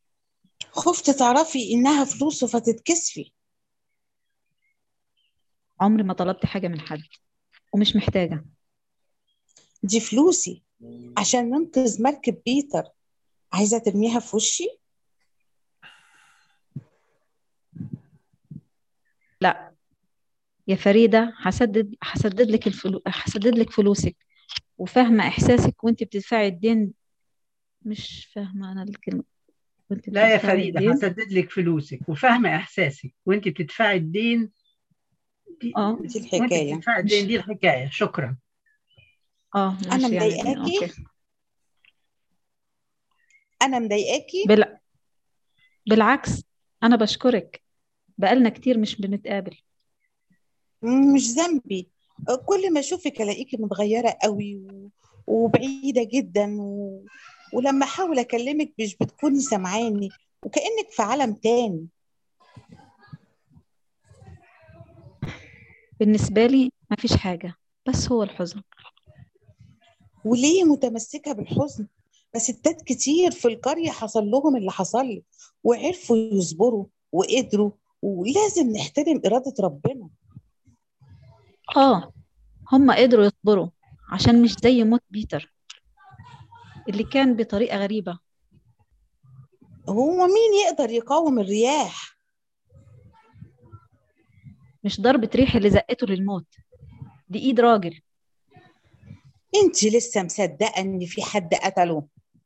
خفت تعرفي انها فلوسه فتتكسفي عمري ما طلبت حاجة من حد ومش محتاجة دي فلوسي عشان ننقذ مركب بيتر عايزة ترميها في وشي لا يا فريدة هسدد هسدد لك الفلو... هسدد لك فلوسك وفاهمة إحساسك وأنت بتدفعي الدين مش فاهمة أنا الكلمة وأنت لا يا بتدفعي فريدة الدين هسدد لك فلوسك وفاهمة إحساسك وأنت بتدفعي الدين دي اه دي وأنت الحكاية بتدفعي الدين دي الحكاية شكرا اه أنا ماشي يعني مضايقاكي أوكي أنا مضايقاكي بال... بالعكس أنا بشكرك بقالنا كتير مش بنتقابل مم، مش ذنبي كل ما أشوفك ألاقيكي متغيرة قوي و... وبعيدة جدا و... ولما أحاول أكلمك مش بتكوني سامعاني وكأنك في عالم تاني بالنسبة لي مفيش حاجة بس هو الحزن وليه متمسكة بالحزن بس ستات كتير في القرية حصل لهم اللي حصل لي وعرفوا يصبروا وقدروا ولازم نحترم إرادة ربنا اه هم قدروا يصبروا عشان مش زي موت بيتر اللي كان بطريقة غريبة هو مين يقدر يقاوم الرياح مش ضربة ريح اللي زقته للموت دي ايد راجل انت لسه مصدقة ان في حد قتله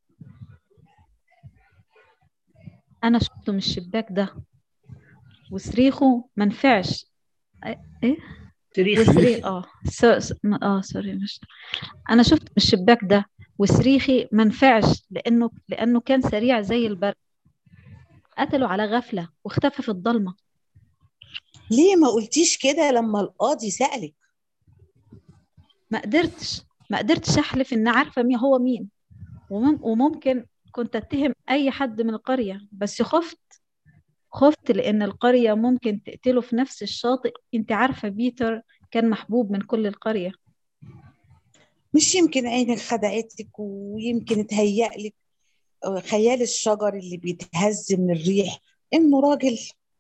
انا شفته من الشباك ده وصريخه منفعش ايه تاريخ وصريخ اه سو... س... م- اه سوري مش انا شفت من الشباك ده وصريخي منفعش لانه لانه كان سريع زي البرق قتله على غفلة واختفى في الضلمة ليه ما قلتيش كده لما القاضي سألك ما قدرتش ما قدرتش احلف ان عارفة مين هو مين ومم... وممكن كنت اتهم اي حد من القرية بس خفت خفت لان القرية ممكن تقتله في نفس الشاطئ انت عارفة بيتر كان محبوب من كل القرية مش يمكن عينك خدعتك ويمكن اتهيألك آه، خيال الشجر اللي بيتهز من الريح انه راجل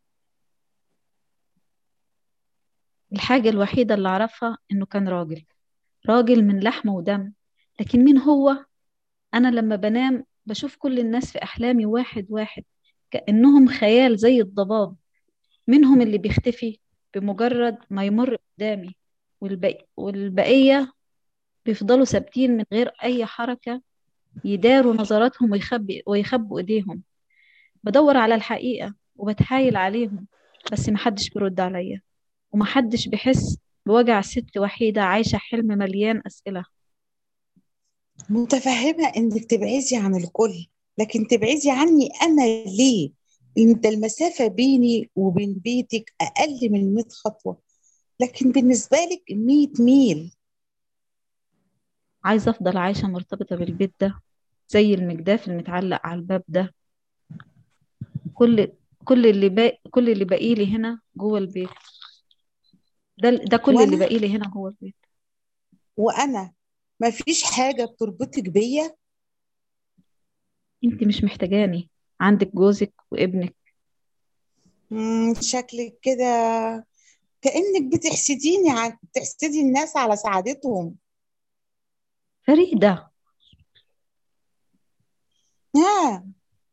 الحاجة الوحيدة اللي أعرفها إنه كان راجل راجل من لحم ودم لكن مين هو؟ أنا لما بنام بشوف كل الناس في أحلامي واحد واحد كأنهم خيال زي الضباب منهم اللي بيختفي بمجرد ما يمر قدامي والبقية, والبقية بيفضلوا ثابتين من غير أي حركة يداروا نظراتهم ويخبي ويخبوا إيديهم بدور على الحقيقة وبتحايل عليهم بس محدش بيرد عليا ومحدش بيحس بوجع ست وحيدة عايشة حلم مليان أسئلة متفهمة انك تبعدي عن الكل لكن تبعدي عني انا ليه انت المسافة بيني وبين بيتك اقل من 100 خطوة لكن بالنسبة لك 100 ميل عايزة أفضل عايشة مرتبطة بالبيت ده زي المجداف المتعلق على الباب ده كل كل اللي باقي كل اللي باقي لي هنا جوه البيت ده ده كل اللي وأنا- باقي لي هنا جوه البيت وانا ما فيش حاجة بتربطك بيا انت مش محتاجاني عندك جوزك وابنك مم، شكلك كده كأنك بتحسديني عن بتحسدي الناس على سعادتهم فريدة ها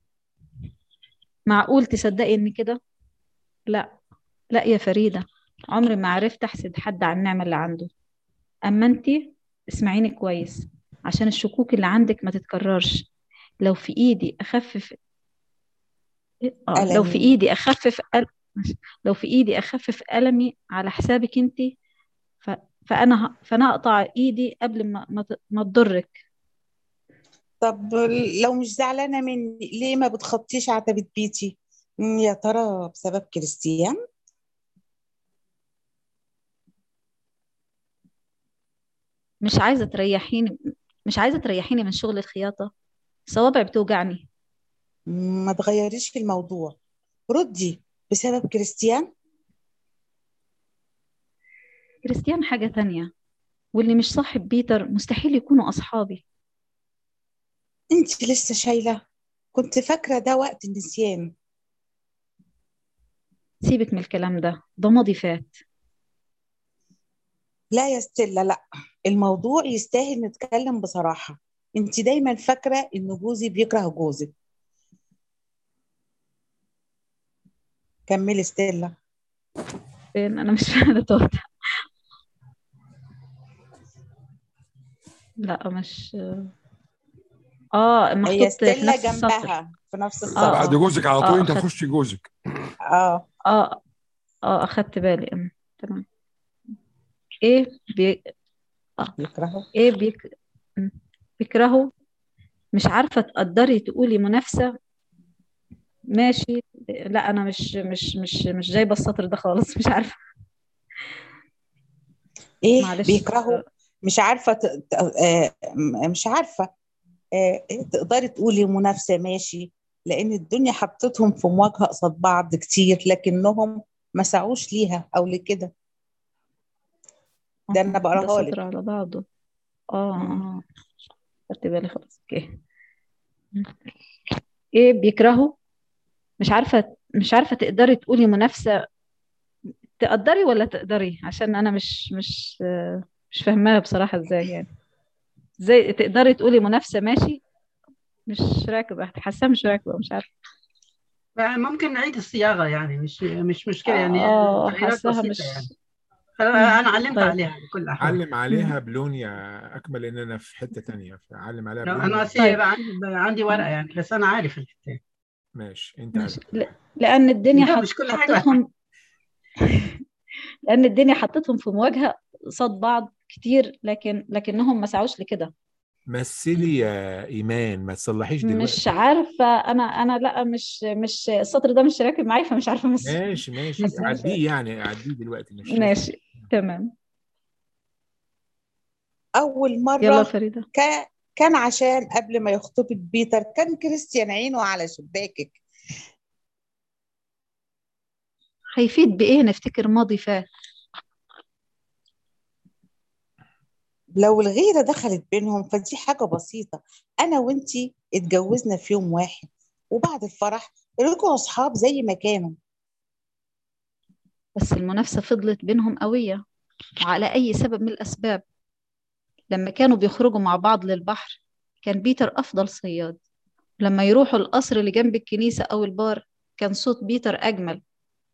معقول تصدقي ان كده لا لا يا فريدة عمري ما عرفت احسد حد على النعمة اللي عنده اما انت اسمعيني كويس عشان الشكوك اللي عندك ما تتكررش لو في ايدي اخفف اه لو في ألمي. ايدي اخفف أل... لو في ايدي اخفف المي على حسابك انت ف... فانا ه... فانا اقطع ايدي قبل ما ما, ت... ما تضرك طب لو مش زعلانة مني ليه ما بتخطيش عتبة بيتي مم، يا ترى بسبب كريستيان مش عايزة تريحيني مش عايزة تريحيني من شغل الخياطة صوابعي بتوجعني مم، ما تغيريش في الموضوع ردي بسبب كريستيان كريستيان حاجة تانية واللي مش صاحب بيتر مستحيل يكونوا أصحابي انت لسه شايلة كنت فاكرة ده وقت النسيان سيبك من الكلام ده ده ماضي فات لا يا ستيلا لا الموضوع يستاهل نتكلم بصراحة انت دايما فاكرة ان جوزي بيكره جوزك كملي ستيلا فين انا مش فاهمه توت لا مش اه هي محطوط في ستيلا نفس السطر جنبها في نفس آه، السطر بعد جوزك على آه، طول انت أخدت. تخش جوزك اه اه اه اخدت بالي أم. تمام ايه بي... بيكرهه ايه بيك... م. بيكرهوا مش عارفة تقدري تقولي منافسة ماشي لا انا مش مش مش مش جايبة السطر ده خالص مش عارفة ايه معلش بيكرهه مش عارفة ت... ت... آه م- مش عارفة آه إيه تقدري تقولي منافسة ماشي لأن الدنيا حطتهم في مواجهة قصاد بعض كتير لكنهم ما سعوش ليها أو لكده ده أنا ده بقراها سطر لك على بعضه اه مم. اه خدت بالي خلاص اوكي ايه بيكرهوا مش عارفة مش عارفة تقدري تقولي منافسة تقدري ولا تقدري عشان انا مش مش آه، مش فاهماها بصراحة ازاي يعني ازاي تقدري تقولي منافسة ماشي مش راكبة حاسة مش راكبة مش عارفة يعني ممكن نعيد الصياغة يعني مش مش مشكلة يعني اه تغييرات حاساها بسيطة مش يعني مم. أنا علمت طيب عليها بكل الأحوال علم عليها بلون يا اكمل ان انا في حته تانية فعلم عليها لو بلون أنا وأنا- أصلي طيب بقى عندي بقى عندي ورقة يعني بس أنا عارف الحتة ماشي انت ماشي عارف ل- لأن الدنيا لا حط مش كل حاجة حطتهم لأن الدنيا حطتهم في مواجهة قصاد بعض كتير لكن لكنهم ما سعوش لكده مثلي يا ايمان ما تصلحيش دلوقتي مش عارفة أنا أنا لا مش مش السطر ده مش راكب معايا فمش عارفة امثل ماشي ماشي حاسة مش عديه يعني عديه دلوقتي مش لازم ماشي تمام أول يلا مرة فريدة كان كان عشان قبل ما يخطبك بيتر كان كريستيان عينه على شباكك هيفيد بإيه نفتكر ماضي فات لو الغيرة دخلت بينهم فدي حاجة بسيطة أنا وإنتي اتجوزنا في يوم واحد وبعد الفرح رجعوا أصحاب زي ما كانوا بس المنافسة فضلت بينهم قوية وعلى أي سبب من الأسباب لما كانوا بيخرجوا مع بعض للبحر كان بيتر أفضل صياد لما يروحوا القصر اللي جنب الكنيسة أو البار كان صوت بيتر أجمل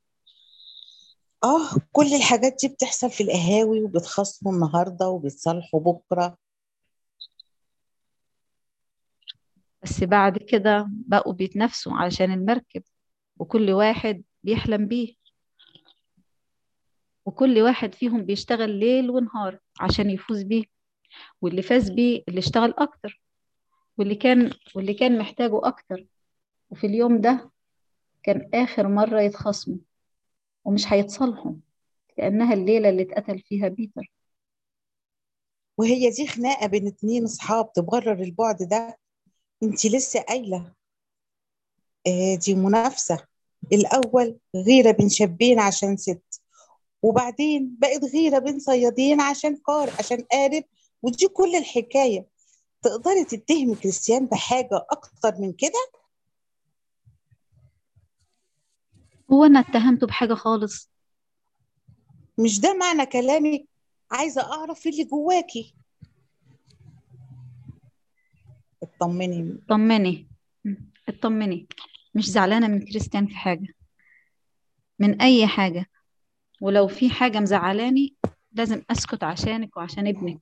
آه كل الحاجات دي بتحصل في القهاوي وبتخاصموا النهاردة وبيتصالحوا بكرة بس بعد كده بقوا بيتنافسوا علشان المركب وكل واحد بيحلم بيه وكل واحد فيهم بيشتغل ليل ونهار عشان يفوز بيه واللي فاز بيه اللي اشتغل أكتر واللي كان واللي كان محتاجه أكتر وفي اليوم ده كان آخر مرة يتخاصموا ومش هيتصالحوا لأنها الليلة اللي اتقتل فيها بيتر وهي دي خناقة بين اتنين أصحاب تبرر البعد ده انتي لسه قايلة آه دي منافسة الأول غيرة بين شابين عشان ست وبعدين بقت غيرة بين صيادين عشان قار عشان قارب ودي كل الحكاية تقدري تتهمي كريستيان بحاجة أكتر من كده هو أنا اتهمته بحاجة خالص مش ده معنى كلامك عايزة أعرف اللي جواكي اطمني طمني م. اطمني مش زعلانة من كريستيان في حاجة من أي حاجة ولو في حاجة مزعلاني لازم أسكت عشانك وعشان ابنك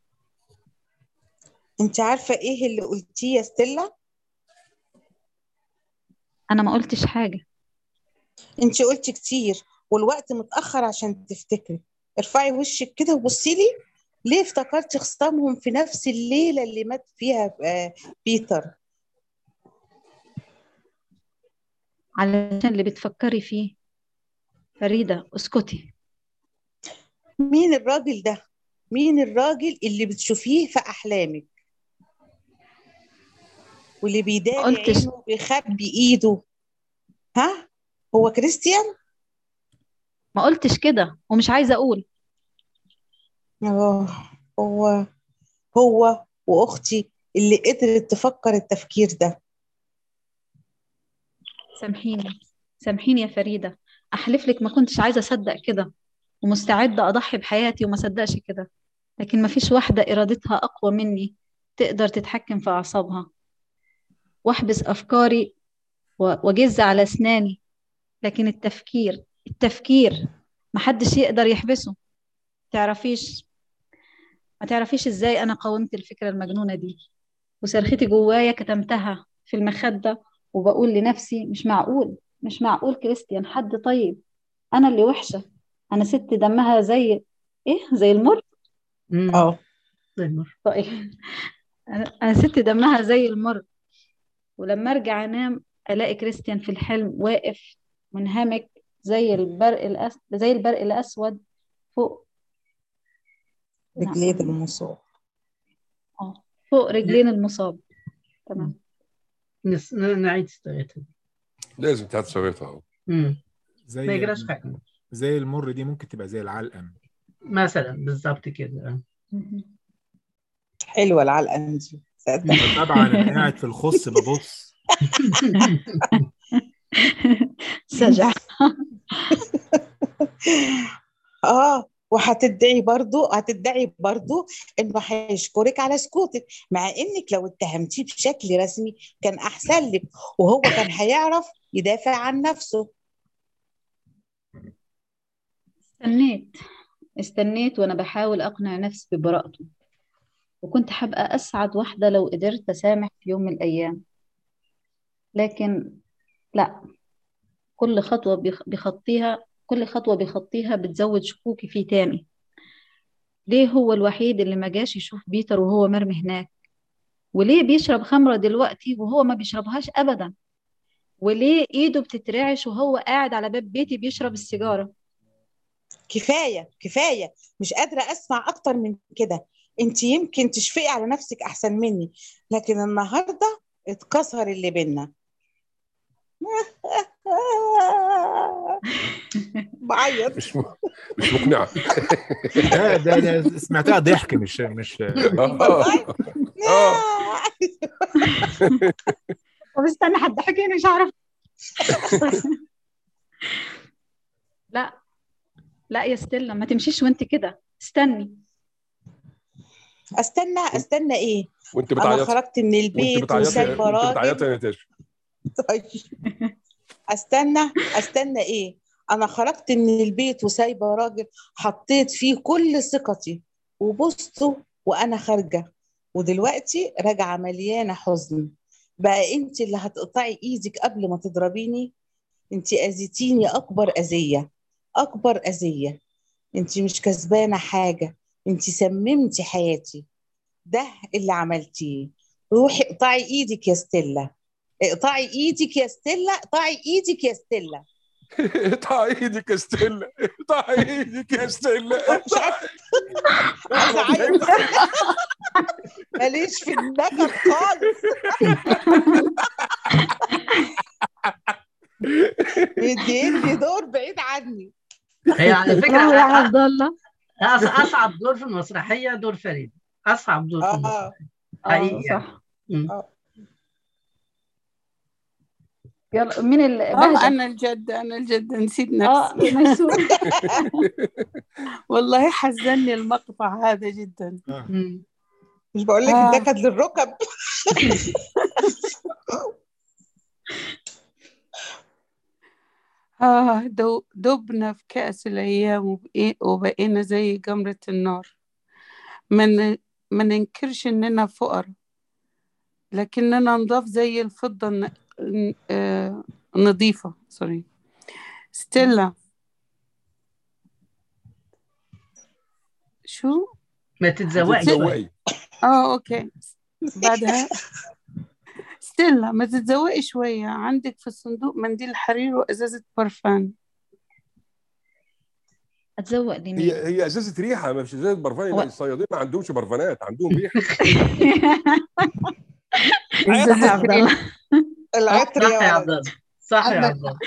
انت عارفة ايه اللي قلتيه يا ستيلا أنا ما قلتش حاجة انت قلتي كتير والوقت متأخر عشان تفتكري ارفعي وشك كده وبصي لي ليه افتكرتي خصامهم في نفس الليلة اللي مات فيها آه، بيتر علشان اللي بتفكري فيه فريدة اسكتي مين الراجل ده مين الراجل اللي بتشوفيه في أحلامك واللي ما بيداري قلتش عينه وبيخبي ايده ها هو كريستيان ما قلتش كده ومش عايزة أقول اه هو هو واختي اللي قدرت تفكر التفكير ده سامحيني سامحيني يا فريدة أحلف لك ما كنتش عايزة أصدق كده ومستعدة أضحي بحياتي وما صدقش كده لكن مفيش واحدة إرادتها أقوى مني تقدر تتحكم في أعصابها وأحبس أفكاري و- وأجز على أسناني لكن التفكير التفكير محدش يقدر يحبسه تعرفيش ما تعرفيش إزاي أنا قاومت الفكرة المجنونة دي وصرختي جوايا كتمتها في المخدة وبقول لنفسي مش معقول مش معقول كريستيان حد طيب أنا اللي وحشة أنا ست دمها زي إيه زي المر مم. اه طيب. طيب أنا أنا ست دمها زي المر ولما أرجع أنام ألاقي كريستيان في الحلم واقف منهمك زي البرق الأس... زي البرق الأسود فوق رجليه المصاب آه فوق رجلين المصاب تمام نس- نعيد صياغتها لازم تعاد صيغتها اهو مم. ما زي يجراش حاجة زي المر دي ممكن تبقى زي العلقم مثلا بالظبط كده مهم. حلوه العلقه دي صدق طبعا انا قاعد في الخص ببص سجع اه وهتدعي برضو هتدعي برضو انه هيشكرك على سكوتك مع انك لو اتهمتيه بشكل رسمي كان احسن لك وهو كان هيعرف يدافع عن نفسه استنيت استنيت وأنا بحاول أقنع نفسي ببراءته وكنت هبقى أسعد واحدة لو قدرت أسامح في يوم من الأيام لكن لا كل خطوة بيخ- بيخطيها كل خطوة بيخطيها بتزود شكوكي فيه تاني ليه هو الوحيد اللي ما جاش يشوف بيتر وهو مرمي هناك وليه بيشرب خمرة دلوقتي وهو ما بيشربهاش أبدا وليه إيده بتترعش وهو قاعد على باب بيتي بيشرب السيجارة كفايه كفايه مش قادره اسمع اكتر من كده انت يمكن تشفقي على نفسك احسن مني لكن النهارده اتكسر اللي بينا بعيط مش م... مش مقنعه ده ده, ده سمعتها ضحك مش مش اه اه طب استنى هتضحكيني مش عارف لا لا يا ستيلا ما تمشيش وانت كده استني استنى استنى ايه وانت انا بتعيطي خرجت من وانت البيت بتعيطي وسايبه وانت راجل بتعيطي يا نتاشا طيب استنى استنى ايه انا خرجت من البيت وسايبه راجل حطيت فيه كل ثقتي وبصته وانا خارجه ودلوقتي راجعه مليانه حزن بقى انت اللي هتقطعي ايدك قبل ما تضربيني انت اذيتيني اكبر اذيه اكبر اذيه انت مش كسبانه حاجه انت سممتي حياتي ده اللي عملتيه روحي اقطعي ايدك يا ستيلا اقطعي ايدك يا ستيلا اقطعي ايدك يا ستيلا اقطعي ايدك يا ستيلا اقطعي ايدك يا ستيلا مش عارفه عايزه اعيط ماليش في النكد خالص مديني دور بعيد عني هي على فكرة الله يا أ- عبد الله أص- أصعب دور في المسرحية دور فريد أصعب دور في اه المسرحية اه حقيقي يعني. صح مم. يلا مين اللي اه بهجة انا الجد انا الجد نسيت اه نفسي ميسون والله حزني المقطع هذا جدا آه. مم. مش بقول لك آه. النكد للركب آه دو دبنا في كأس الأيام وبقي- وبقينا زي جمرة النار ما من ما ننكرش إننا فقراء لكننا نضاف زي الفضة الن- ن- آه، نظيفة سوري ستيلا شو؟ ما تتزوقش تتزوقي اه اوكي بعدها ستيلا ما تتزوقي شوية عندك في الصندوق منديل حرير وإزازة برفان اتزوق لمين هي هي ازازه ريحه مش ازازه برفان هو- لا الصيادين ما عندهمش برفانات عندهم ريحه ازاي يا عبد الله العطر صح يا يا عبد ولد الله صح يا عندك- عبد الله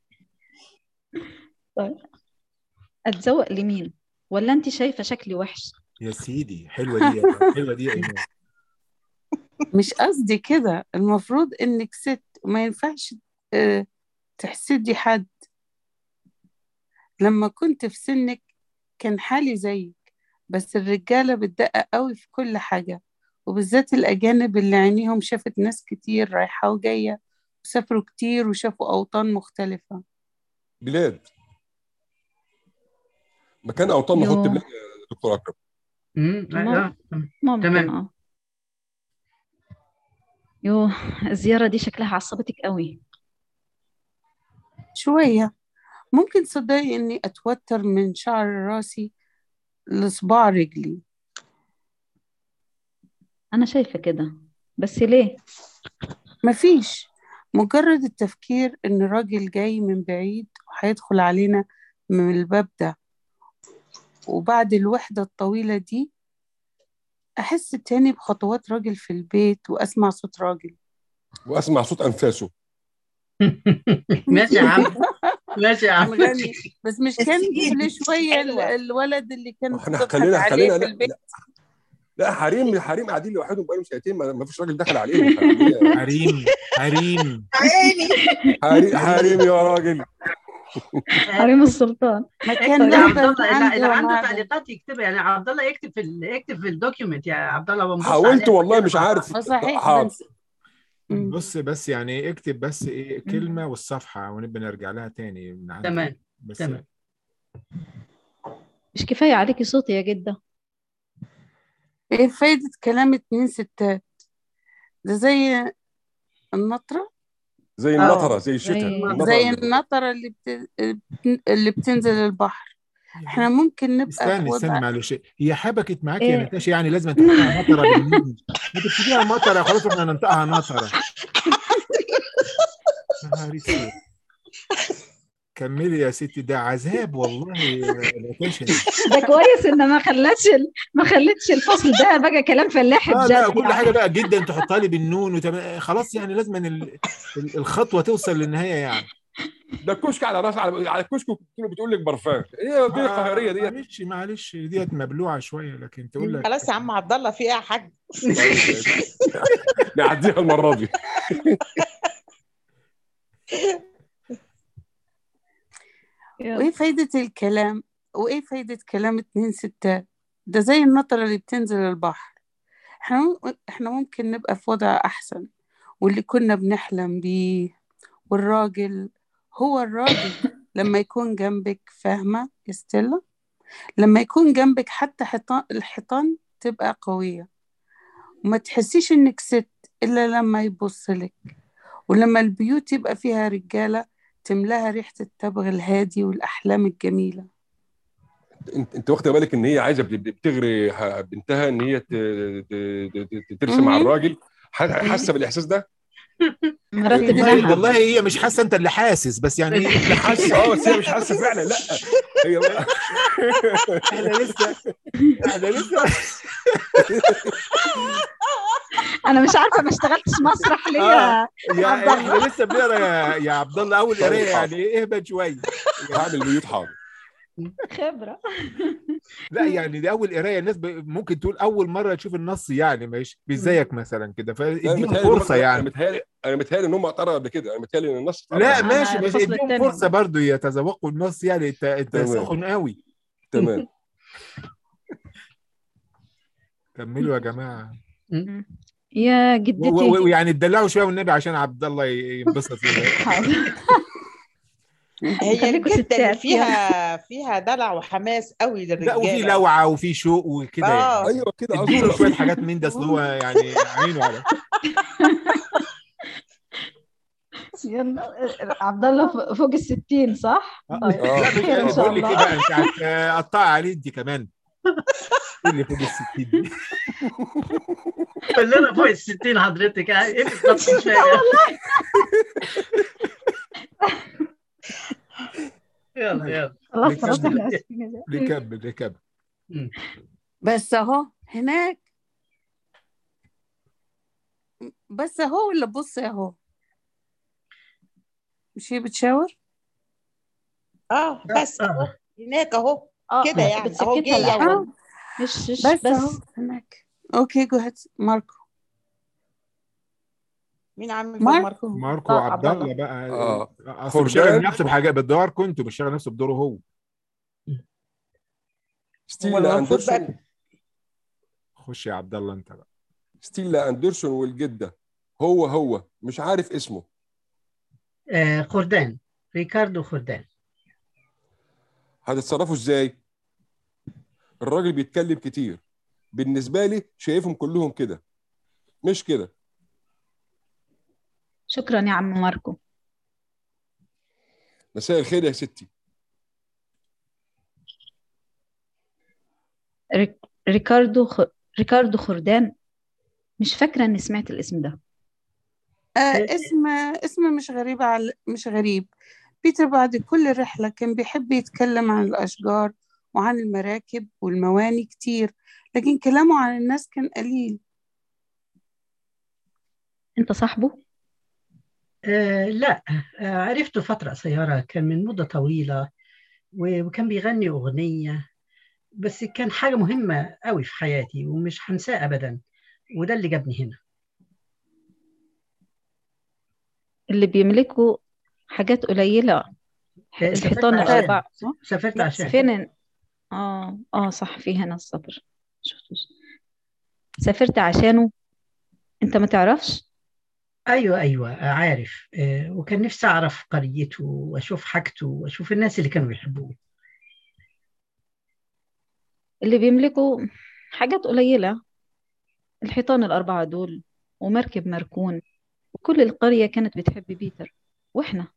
اتزوق لمين ولا انت شايفة شكلي وحش يا سيدي حلوه دي يا حلوه دي يا ايمان مش قصدي كده المفروض إنك ست وما ينفعش آه، تحسدي حد لما كنت في سنك كان حالي زيك بس الرجالة بتدقق قوي في كل حاجة وبالذات الأجانب اللي عينيهم شافت ناس كتير رايحة وجاية وسافروا كتير وشافوا أوطان مختلفة بلاد مكان اوطان نحط يوه. بلاد يا دكتور اكرم مم. تمام. آه. ممكن تمام. اه يوه الزيارة دي شكلها عصبتك قوي شوية ممكن تصدقي إني أتوتر من شعر راسي لصباع رجلي أنا شايفة كده بس ليه؟ مفيش مجرد التفكير إن راجل جاي من بعيد وهيدخل علينا من الباب ده وبعد الوحدة الطويلة دي أحس تاني بخطوات راجل في البيت وأسمع صوت راجل واسمع صوت انفاسه ماشي يا عم ماشي يا عم مغني بس مش كان بس كل شوية ال- حلوة. الولد اللي كان احنا بتضحك خلينا عليه خلينا في لا, البيت لا لا حريم حريم قاعدين لوحدهم بقالهم سنتين ما ما فيش راجل دخل عليهم خلينا- حريم حريم عيني حريم حريم يا راجل حريم السلطان ما اكتب كان يا عبد نهبل الله اللي- عندي اللي عنده ومعدن تعليقات يكتبها يعني عبد الله يكتب في ال... يكتب في الدوكيومنت يا عبد الله ونبص حاولت عليها والله كده مش مع بعض. عارف اه صحيح حاضر بنس... مم. بص بس يعني اكتب بس ايه كلمة والصفحة ونبقى نرجع لها تاني من عندك تمام بس تمام. مش كفاية عليكي صوتي يا جدة ايه فايدة كلام اتنين ستات ده زي النطرة زي آه. النطره زي الشتاء زي- النطرة زي اللي- النطرة اللي بت... اللي بتنزل البحر احنا ممكن نبقى استني في استني وضع معلش هي حبكت معاك يا إيه؟ نتاشا يعني لازم تحطها مطره بالنون ما تكتبيها مطره خلاص احنا ننطقها نطره نهار اسود. كملي يا ستي ده عذاب والله يا نتاشا ده كويس ان ما خلتش ال... ما خلتش الفصل ده بقى كلام فلاح اه بجد لا كل يعني. حاجه بقى جدا تحطها لي بالنون وتم... خلاص يعني لازم ال... ال- الخطوه توصل للنهايه يعني ده الكشك على راس على على الكشك بتقول- بتقول لك برفان ايه دي القاهريه ديت معلش معلش ديت مبلوعه شويه لكن تقول لك خلاص يا عم عبد الله في ايه يا حاج نعديها المره دي يلا. وايه فايدة الكلام وايه فايدة كلام اتنين ستات ده زي النطرة اللي بتنزل البحر احنا مم- احنا ممكن نبقى في وضع احسن واللي كنا بنحلم بيه والراجل هو الراجل لما يكون جنبك فاهمة يا ستيلا لما يكون جنبك حتى حيطان الحيطان تبقى قوية وما تحسيش انك ست الا لما يبص لك ولما البيوت يبقى فيها رجالة تملاها ريحة التبغ الهادي والأحلام الجميلة انت انت واخده بالك ان هي عايزه بت- بتغري ح- بنتها ان هي ت- ت- ت- ترسم على مهم. الراجل ح- حاسه بالاحساس ده مرتب والله لها والله هي مش حاسه انت اللي حاسس بس يعني ايه اللي حاسه اه بس هي مش حاسه فعلا لا هي بقى احنا لسه احنا لسه انا مش عارفه ما اشتغلتش مسرح ليه آه. يا يا عبد الله. احنا لسه بنقرا يا, يا عبد الله اول طيب، قرايه حاضر. يعني اهبط شويه هعمل بيوت حاضر خبره لا يعني دي اول قرايه الناس ب- ممكن تقول اول مره تشوف النص يعني مش مش زيك مثلا كده لا، فاديهم متهيألي فرصه انا يعني متهيألي انا متهيألي ان هم قرأوا قبل كده انا متهيألي ان النص اتقرأ لا قبل أنا ماشي بس الفصل اديهم التاني. فرصه برضو يتذوقوا النص يعني انت انت تمام. سخن قوي كده. تمام كملوا يا جماعه يا و- و- جدتي ويعني تدلعوا شويه والنبي عشان عبد الله ي- ينبسط حاضر. هي خليكوا الجده اللي ستات، فيها فيها دلع وحماس قوي لا وفي للرجاله لوعه وفي شوق وكده يعني اه ايوه كده اديله قصدي شويه حاجات من ده اصل هو يعني عينه على يلا عبد الله ف- فوق الستين صح؟ آه. طيب آه. لا خير ان مش شاء بقول لك ايه الله بقى انت هتقطعي عليه انت كمان إيه اللي فوق الستين دي كلنا فوق ال 60 حضرتك ايه بالظبط مش فاهم يلا يلا خلاص نكمل. خلاص احنا اسفين نكمل نكمل بس اهو هناك بس اهو ولا بص اهو مش هي بتشاور اه بس اهو هناك اهو اه كده يعني اهو بتسكتها جايه لا والله. مش مش بس اهو بس هناك اوكي جو هات ماركو مين عامل فيلم ماركو ماركو ماركو آه، عبد عبد الله بقى آه. اصل مش شاغل خردان. نفسه بحاجه بالدوار كنت مش شاغل نفسه بدوره هو ستيلا المفروض بقى- اندرسون خش يا عبد الله انت بقى ستيلا اندرسون والجده هو هو مش عارف اسمه آه خردان ريكاردو خردان هتتصرفوا ازاي الراجل بيتكلم كتير بالنسبه لي شايفهم كلهم كده مش كده شكرا يا عم ماركو مساء الخير يا ستي ريك... ريكاردو خ... ريكاردو خردان مش فاكرة إني سمعت الاسم ده آه اسم اسم مش غريب على مش غريب بيتر بعد كل رحلة كان بيحب يتكلم عن الأشجار وعن المراكب والمواني كتير لكن كلامه عن الناس كان قليل أنت صاحبه؟ آه لا آه عرفته فترة قصيرة كان من مدة طويلة و- وكان بيغني أغنية بس كان حاجة مهمة قوي في حياتي ومش هنساه أبدا وده اللي جابني هنا اللي بيملكوا حاجات قليلة آه، سافرت الحيطان عشان الأربع صح؟ سافرت لا عشان فين اه اه صح في هنا الصبر شفتوش سافرت عشانه انت ما تعرفش أيوة أيوة آه، عارف آه وكان نفسي أعرف قريته وأشوف حاجته وأشوف الناس اللي كانوا بيحبوه اللي بيملكوا حاجات قليلة الحيطان الأربعة دول ومركب مركون وكل القرية كانت بتحب بيتر وإحنا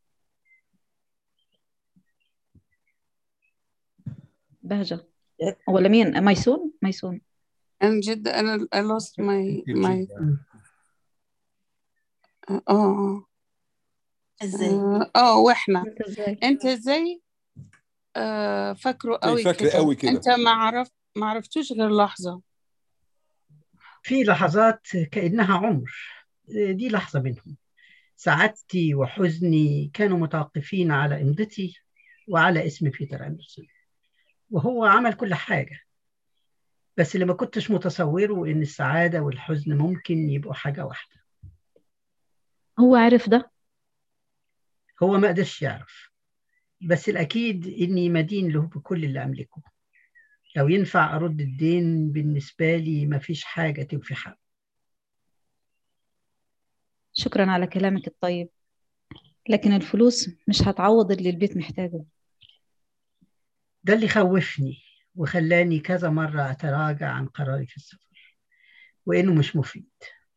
بهجة ولا مين ميسون ميسون أنا جد أنا I lost my كتير my جدا اه اه ازاي اه آه، واحنا انت ازاي انت ازاي آه فاكره زي قوي فاكر كده قوي كده. انت ما عرفت ما عرفتوش غير لحظة في لحظات كأنها عمر آه، دي لحظة منهم سعادتي وحزني كانوا متوقفين على إمضتي وعلى اسم بيتر أندرسون وهو عمل كل حاجة بس اللي ما كنتش متصوره إن السعادة والحزن ممكن يبقوا حاجة واحدة هو عرف ده هو ما قدرش يعرف بس الأكيد إني مدين له بكل اللي أملكه لو ينفع أرد الدين بالنسبة لي ما فيش حاجة توفي حق شكرا على كلامك الطيب لكن الفلوس مش هتعوض اللي البيت محتاجه ده اللي خوفني وخلاني كذا مرة أتراجع عن قراري في السفر وإنه مش مفيد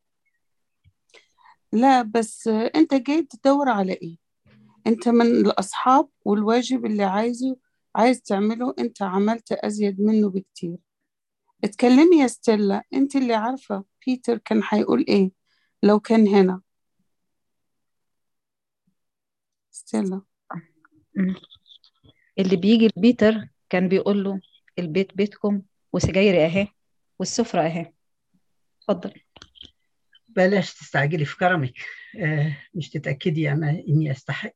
لا بس آه، انت جاي تدور على ايه انت من الاصحاب والواجب اللي عايزه عايز تعمله انت عملت ازيد منه بكتير اتكلمي يا ستيلا انت اللي عارفة بيتر كان هيقول ايه لو كان هنا ستيلا مم. اللي بيجي لبيتر كان بيقول له البيت بيتكم وسجايري اهي والسفرة اهي اتفضل بلاش تستعجلي في كرمك آه مش تتأكدي أنا إني أستحق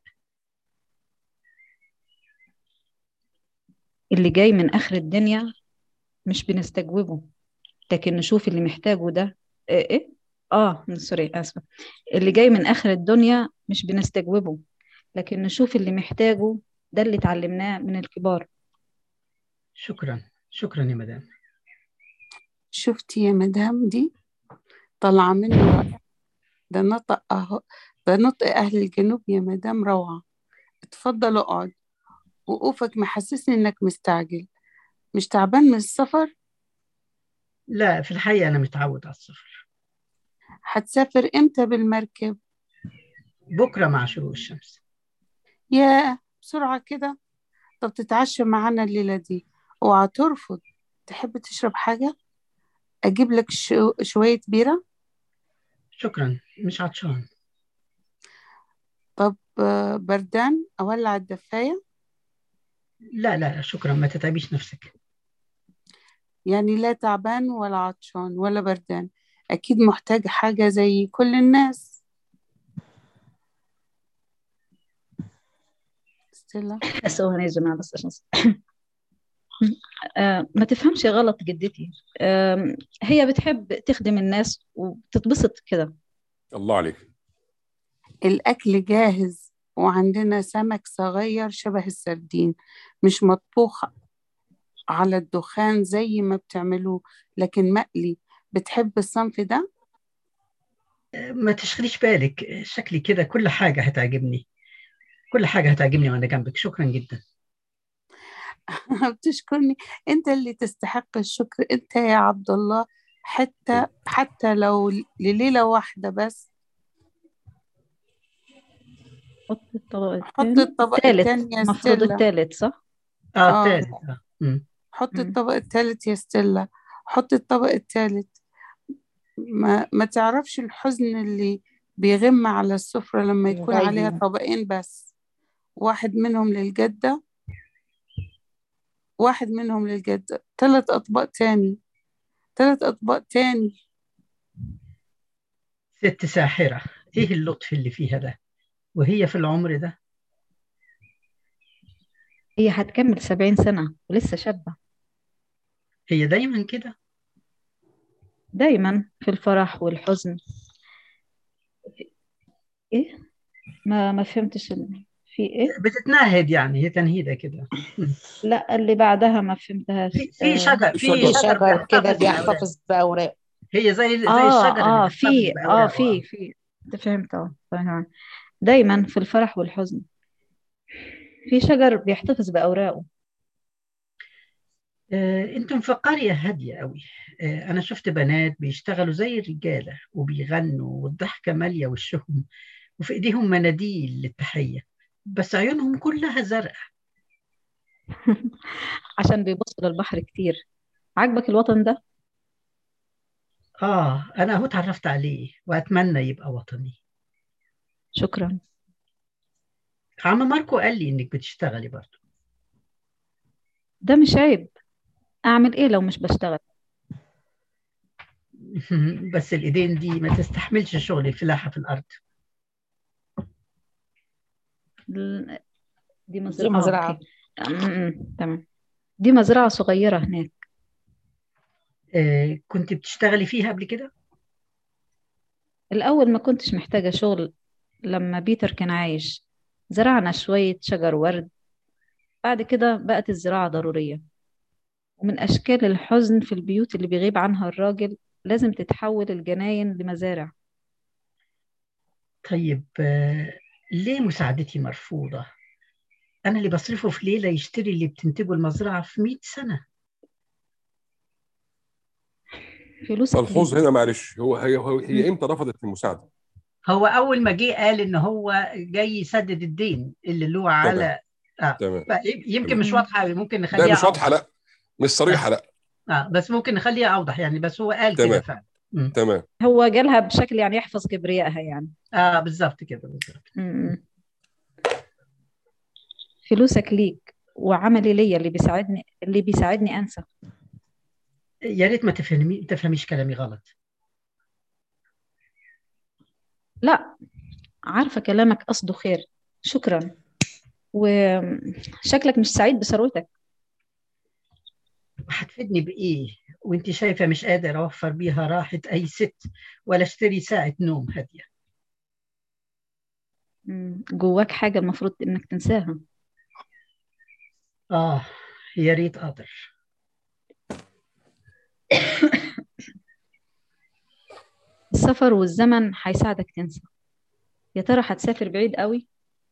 اللي جاي من آخر الدنيا مش بنستجوبه لكن نشوف اللي محتاجه ده ايه, إيه؟ اه سوري اسفة اللي جاي من آخر الدنيا مش بنستجوبه لكن نشوف اللي محتاجه ده اللي اتعلمناه من الكبار شكرا شكرا يا مدام شفتي يا مدام دي طلع منه رأي ده نطق أهو ده نطق أهل الجنوب يا مدام روعة اتفضل اقعد وقوفك محسسني إنك مستعجل مش تعبان من السفر لا في الحقيقة أنا متعود على السفر هتسافر إمتى بالمركب بكرة مع شروق الشمس ياه بسرعة كده طب تتعشى معانا الليلة دي اوعى ترفض تحب تشرب حاجة أجيب لك شو... شوية بيرة شكرا مش عطشان طب آه، بردان أولع الدفاية لا لا شكرا ما تتعبيش نفسك يعني لا تعبان ولا عطشان ولا بردان أكيد محتاج حاجة زي كل الناس ستيلا ثواني يا جماعة بس عشان آه ما تفهمش غلط جدتي آه هي بتحب تخدم الناس وبتتبسط كده الله عليك الأكل جاهز وعندنا سمك صغير شبه السردين مش مطبوخ على الدخان زي ما بتعملوه لكن مقلي بتحب الصنف ده ما تشغليش بالك شكلي كده كل حاجة هتعجبني كل حاجة هتعجبني وأنا جنبك شكرا جدا بتشكرني انت اللي تستحق الشكر انت يا عبد الله حتى حتى لو لليلة واحدة بس حط الطبق حط التاني الطبق التالت التاني يا المفروض ستيلا التالت صح؟ آه اه التالت آه. مم. حط مم. الطبق التالت يا ستيلا حط الطبق التالت ما ما تعرفش الحزن اللي بيغم على السفرة لما يكون عليها غايبين طبقين بس واحد منهم للجدة واحد منهم للجدة ثلاث أطباق تاني ثلاث أطباق تاني ست ساحرة إيه اللطف اللي فيها ده وهي في العمر ده هي هتكمل سبعين سنة ولسه شابة هي دايما كده دايما في الفرح والحزن ايه ما ما فهمتش ال- في ايه بتتنهد يعني هي تنهيدة كده مم. لا اللي بعدها ما فهمتهاش في في آه شجر في الشجر. في شجر شجر كده بيحتفظ بأوراق بيحتفظ بأوراق هي زي زي اه الشجر اللي اه بيحتفظ في اه بأوراقه في في انت فهمت اه تمام. دايما في الفرح والحزن في شجر بيحتفظ بأوراقه آه، انتم في قرية هادية قوي آه، انا شفت بنات بيشتغلوا زي الرجالة وبيغنوا والضحكة مالية وشهم وفي ايديهم مناديل للتحية بس عيونهم كلها زرقاء عشان بيبصوا للبحر كتير عاجبك الوطن ده اه انا اهو اتعرفت عليه واتمنى يبقى وطني شكرا عم ماركو قال لي انك بتشتغلي برضه ده مش عيب اعمل ايه لو مش بشتغل بس الايدين دي ما تستحملش شغل الفلاحة في الارض ال- دي دي مزرعة مزرعة اوكي م- م- تمام دي مزرعة صغيرة هناك آه، كنت بتشتغلي فيها قبل كده الأول ما كنتش محتاجة شغل لما بيتر كان عايش زرعنا شوية شجر ورد بعد كده بقت الزراعة ضرورية ومن أشكال الحزن في البيوت اللي بيغيب عنها الراجل لازم تتحول الجناين لمزارع طيب آه، ليه مساعدتي مرفوضة أنا اللي بصرفه في ليلة يشتري اللي بتنتجه المزرعة في 100 سنة فلوسك ملحوظ ليه هنا معلش هو هي هو هي امتى رفضت المساعده؟ هو أول ما جه قال إن هو جاي يسدد الدين اللي له على آه. تمام يمكن مش مم. واضحة أوي، ممكن لا نخليها مش واضحه أوضح لا مش صريحه لا آه بس ممكن نخليها أوضح يعني بس هو قال كده تمام. فعلا مم. تمام هو جالها بشكل يعني يحفظ كبريائها يعني آه بالظبط كده بالظبط م-م. فلوسك ليك وعملي ليا اللي بيساعدني اللي بيساعدني أنسى يا ريت ما تفهمي تفهميش كلامي غلط لا عارفة كلامك قصده خير شكرا وشكلك مش سعيد بثروتك هتفيدني بإيه وانت شايفة مش قادر أوفر بيها راحة أي ست ولا اشتري ساعة نوم هادية م، جواك حاجة المفروض إنك تنساها آه يا ريت أقدر السفر والزمن هيساعدك تنسى يا ترى هتسافر بعيد قوي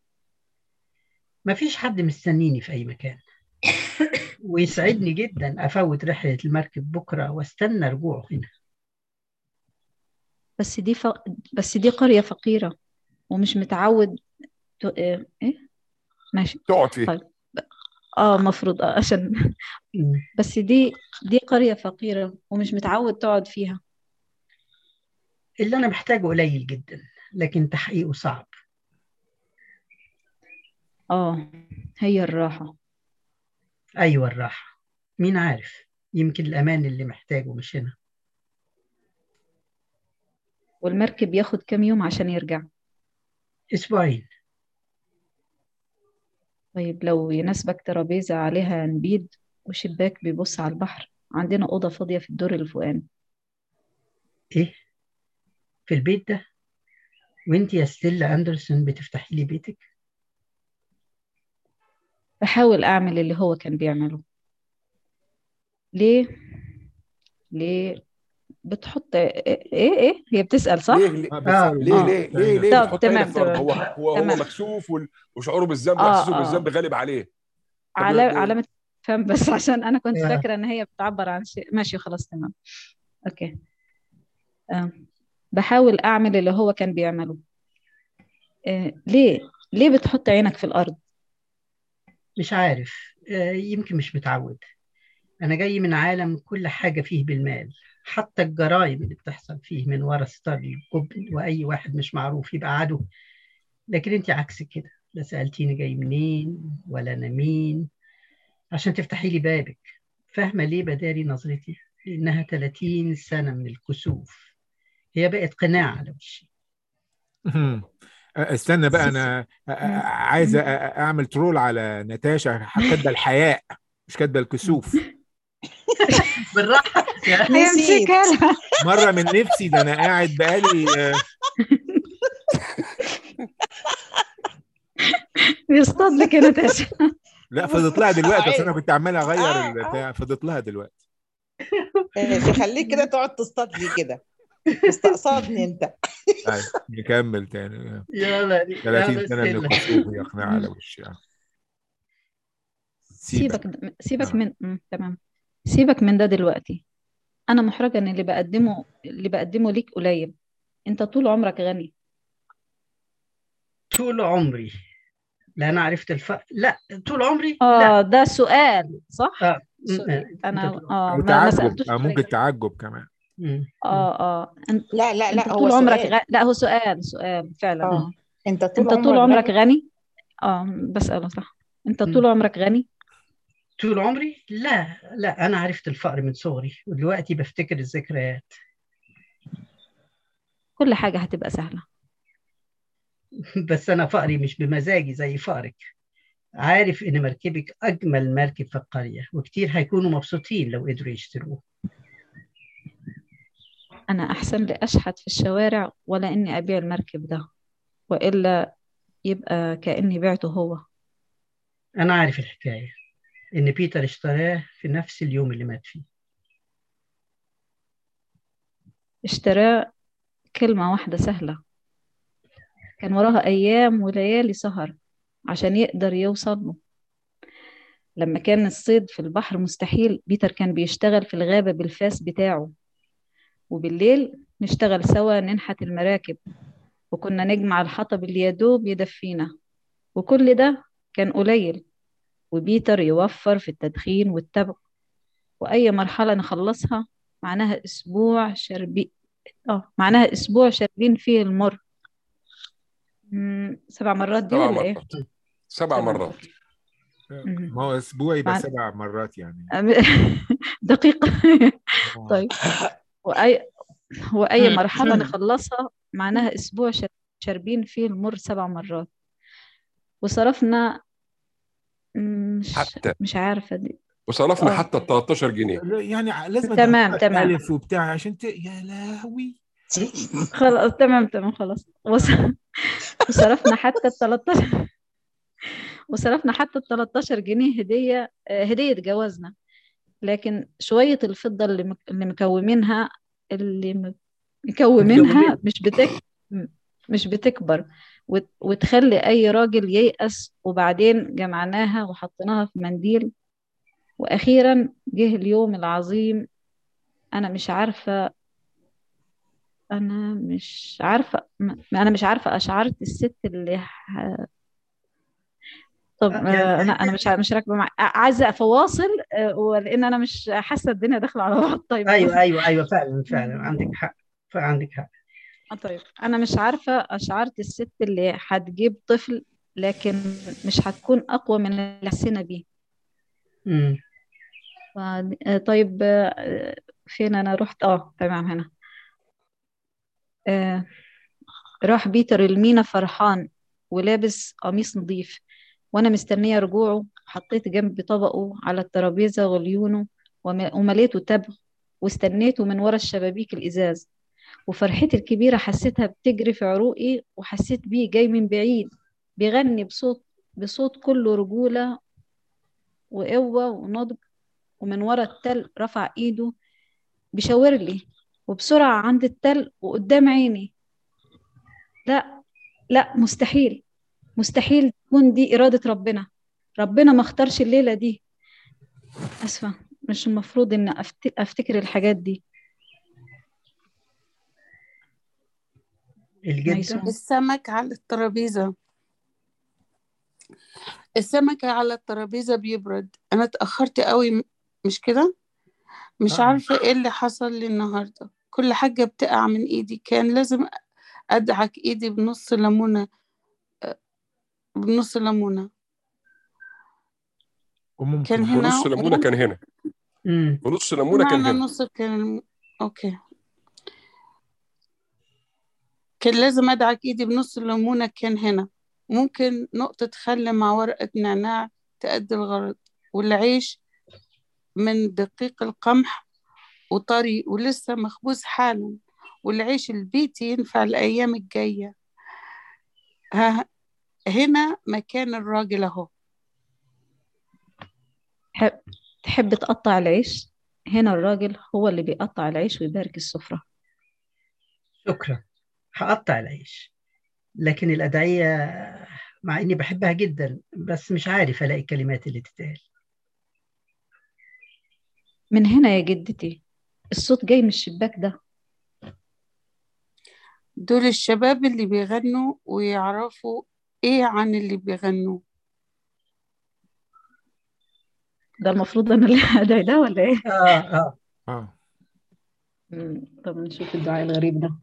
مفيش حد مستنيني في أي مكان ويسعدني جدا أفوت رحلة المركب بكرة واستنى رجوعه هنا بس دي ف... بس دي قرية فقيرة ومش متعود ت... ايه إيه؟ ماشي تقعد فيه طيب اه مفروض اه عشان مم. بس دي دي قرية فقيرة ومش متعود تقعد فيها اللي أنا محتاجه قليل جدا لكن تحقيقه صعب اه هي الراحة أيوة الراحة مين عارف يمكن الأمان اللي محتاجه مش هنا والمركب ياخد كام يوم عشان يرجع أسبوعين طيب لو يناسبك ترابيزة عليها نبيد وشباك بيبص على البحر عندنا أوضة فاضية في الدور الفوقاني إيه في البيت ده وانت يا ستيلا أندرسون بتفتحي لي بيتك بحاول أعمل اللي هو كان بيعمله ليه ليه بتحط ايه ايه هي بتسأل صح ليه ليه آه، آه. بسأله ليه آه. ليه ليه, ليه طب بتحط عينك تمام في الارض تمام هو هو هو تمام مكسوف وال- وشعوره بالذنب اه واحساسه اه بالذنب غالب عليه طب على ب- علامة فهم بس عشان انا كنت آه. فاكرة ان هي بتعبر عن شيء ماشي خلاص تمام اوكي آه. بحاول اعمل اللي هو كان بيعمله آه. ليه ليه بتحط عينك في الارض مش عارف آه، يمكن مش متعود أنا جاي من عالم كل حاجة فيه بالمال حتى الجرائم اللي بتحصل فيه من ورا ستار الجبن وأي واحد مش معروف يبقى عدو لكن أنت عكس كده لا سألتيني جاي منين ولا أنا مين عشان تفتحي لي بابك فاهمة ليه بداري نظرتي لأنها 30 سنة من الكسوف هي بقت قناع على وشي مهم. استنى بقى انا أ- أ- عايز أ- أ- اعمل ترول على ناتاشا كاتبه الحياء مش كاتبه الكسوف بالراحة يا نسيت هيمسكها لها. مره من نفسي ده انا قاعد بقالي آه، بيصطاد لك يا نتاشا لا فضت لها دلوقتي اصل انا عادي. كنت عمال اغير آه، البتاع فضت لها دلوقتي ماشي خليك كده تقعد تصطاد لي كده تستقصدني انت طيب نكمل تاني يلا 30 سنه من يلا الكسوف يقنع على وشي آه. سيبك سيبك سيبك آه. من مم، تمام سيبك من ده دلوقتي انا محرجة ان اللي بقدمه اللي بقدمه ليك قليل انت طول عمرك غني طول عمري لا أنا عرفت الفرق لا طول عمري لا اه ده سؤال صح آه. سوري م- انا أنت- اه او ما, ما تعجب سألتوش آه، ممكن بطريقة- تعجب كمان م- اه اه انت لا لا انت لا هو طول عمرك سؤال غ... لا هو سؤال سؤال فعلا اه اه انت طول انت طول عمرك غني غني اه بسأله صح انت م. طول عمرك غني طول عمري لا لا أنا عرفت الفقر من صغري ودلوقتي بفتكر الذكريات كل حاجة هتبقى سهلة بس أنا فقري مش بمزاجي زي فقرك عارف إن مركبك أجمل مركب في القرية وكتير هيكونوا مبسوطين لو قدروا يشتروه انا احسن لي اشحت في الشوارع ولا اني ابيع المركب ده والا يبقى كأني بعته هو أنا عارف الحكاية إن بيتر اشتراه في نفس اليوم اللي مات فيه اشتراه كلمة واحدة سهلة كان وراها أيام وليالي سهر عشان يقدر يوصل له لما كان الصيد في البحر مستحيل بيتر كان بيشتغل في الغابة بالفاس بتاعه وبالليل نشتغل سوا ننحت المراكب وكنا نجمع الحطب اللي يدوب يدفينا وكل ده كان قليل وبيتر يوفر في التدخين والتبغ وأي مرحلة نخلصها معناها أسبوع شربي اه معناها أسبوع شاربين فيه المر مم، سبع مرات دي سبع ولا إيه؟ مرات سبع سبع مرات مم. ما هو اسبوع يبقى مع- سبع مرات يعني دقيقة آه. طيب وأي وأي مم. مرحلة نخلصها معناها أسبوع شر- شاربين فيه المر سبع مرات وصرفنا مم، مش حتى مش عارفة دي وصرفنا اه حتى ال 13 جنيه لا، يعني ع- لازم تمام تحط تمام ألف وبتاع عشان ت... يا لهوي خلاص تمام تمام خلاص وص... وصرفنا حتى ال 13 وصرفنا حتى ال 13 جنيه هدية آه، هدية جوازنا لكن شوية الفضة اللي مك... اللي مكومينها اللي م- مكومينها مكومين. مش بتك مش بتكبر وت... وتخلي أي راجل ييأس وبعدين جمعناها وحطيناها في منديل وأخيرا جه اليوم العظيم أنا مش عارفة أنا مش عارفة م- أنا مش عارفة أشعرت الست اللي ح... طب آه، آه، يعني أنا أنا مش ع- مش راكبة مع ع- عايزة أفواصل آه، ولأن أنا مش حاسة الدنيا داخلة على بعض طيب أيوه أيوه أيوه فعلا فعلا عندك حق فعندك حق آه، طيب أنا مش عارفة أشعرت الست اللي هتجيب طفل لكن مش هتكون أقوى من اللي حسينا بيه مم. ف- آه، طيب آه، فين أنا رحت آه تمام هنا آه، راح بيتر المينا فرحان ولابس قميص نظيف وانا مستنيه رجوعه حطيت جنب طبقه على الترابيزه غليونه وم- ومليته تبغ واستنيته من ورا الشبابيك الازاز وفرحتي الكبيره حسيتها بتجري في عروقي وحسيت بيه جاي من بعيد بيغني بصوت بصوت كله رجوله وقوه ونضج ومن ورا التل رفع ايده بيشاور لي وبسرعة عند التل وقدام عيني لا لا مستحيل مستحيل تكون دي إرادة ربنا ربنا ما اختارش الليلة دي أسفة مش المفروض إن أفت- أفتكر الحاجات دي الجدة ميسون. السمك على الترابيزة السمك على الترابيزة بيبرد أنا اتأخرت قوي م- مش كده مش آه. عارفة إيه اللي حصل لي النهاردة كل حاجة بتقع من إيدي كان لازم أدعك إيدي بنص ليمونة آه، بنص ليمونة وممكن كان هنا ونص ليمونه كان هنا امم ونص ليمونه كان معنى هنا نص كان أوكي كان لازم أدعك إيدي بنص ليمونة كان هنا ممكن نقطة خل مع ورقة نعناع تأدي الغرض والعيش من دقيق القمح وطري ولسه مخبوز حالا والعيش البيتي ينفع الأيام الجاية ها هنا مكان الراجل أهو تحب تحب تقطع العيش هنا الراجل هو اللي بيقطع العيش ويبارك السفرة شكرا هقطع العيش لكن الأدعية مع إني بحبها جدا بس مش عارف ألاقي الكلمات اللي تتقال من هنا يا جدتي الصوت جاي من الشباك ده دول الشباب اللي بيغنوا ويعرفوا إيه عن اللي بيغنوا ده المفروض أنا اللي أدعي ده ولا إيه؟ آه آه اه مم، طب نشوف الدعاء الغريب ده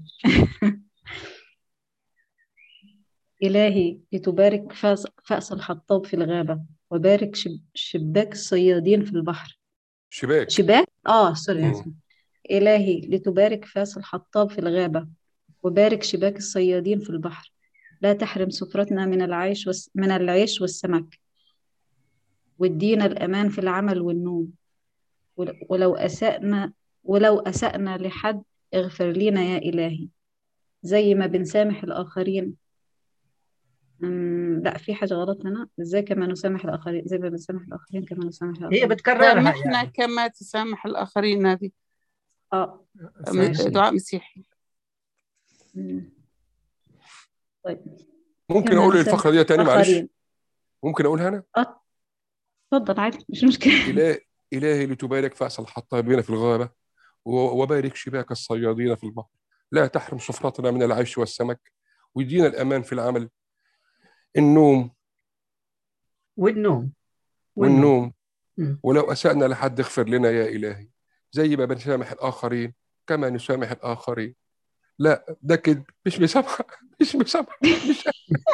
إلهي لتبارك فأس, فأس الحطاب في الغابة وبارك شب شباك الصيادين في البحر شباك شباك؟ آه سوري مم. آسف. إلهي لتبارك فأس الحطاب في الغابة وبارك شباك الصيادين في البحر لا تحرم سفرتنا من العيش والس... من العيش والسمك وادينا الأمان في العمل والنوم ول- ولو أسأنا ولو أسأنا لحد اغفر لنا يا إلهي زي ما بنسامح الآخرين أمم، لا في حاجة غلط هنا ازاي كما نسامح الآخرين زي ما بنسامح الآخرين كما نسامح هي الآخرين بتكررها سامحنا يعني كما تسامح الآخرين هذه اه م- ماشي. دعاء مسيحي أمم. طيب ممكن كما اقول نسامح الفقره دي تاني معلش الآخرين ممكن اقولها انا اه اتفضل عادي مش مشكلة إله إلهي لتبارك فأس الحطابين في الغابة و- وبارك شباك الصيادين في البحر لا تحرم سفرتنا من العيش والسمك ويدينا الأمان في العمل النوم والنوم والنوم مم. ولو أسأنا لحد اغفر لنا يا إلهي زي ما بنسامح الآخرين كما نسامح الآخرين لا ده كده مش مسامحة مش مسامحة مش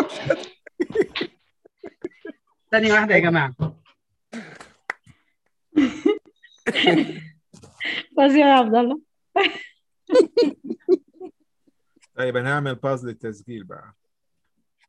ثانية واحدة يا جماعة فظيع يا عبد الله طيب انا هعمل باز للتسجيل بقى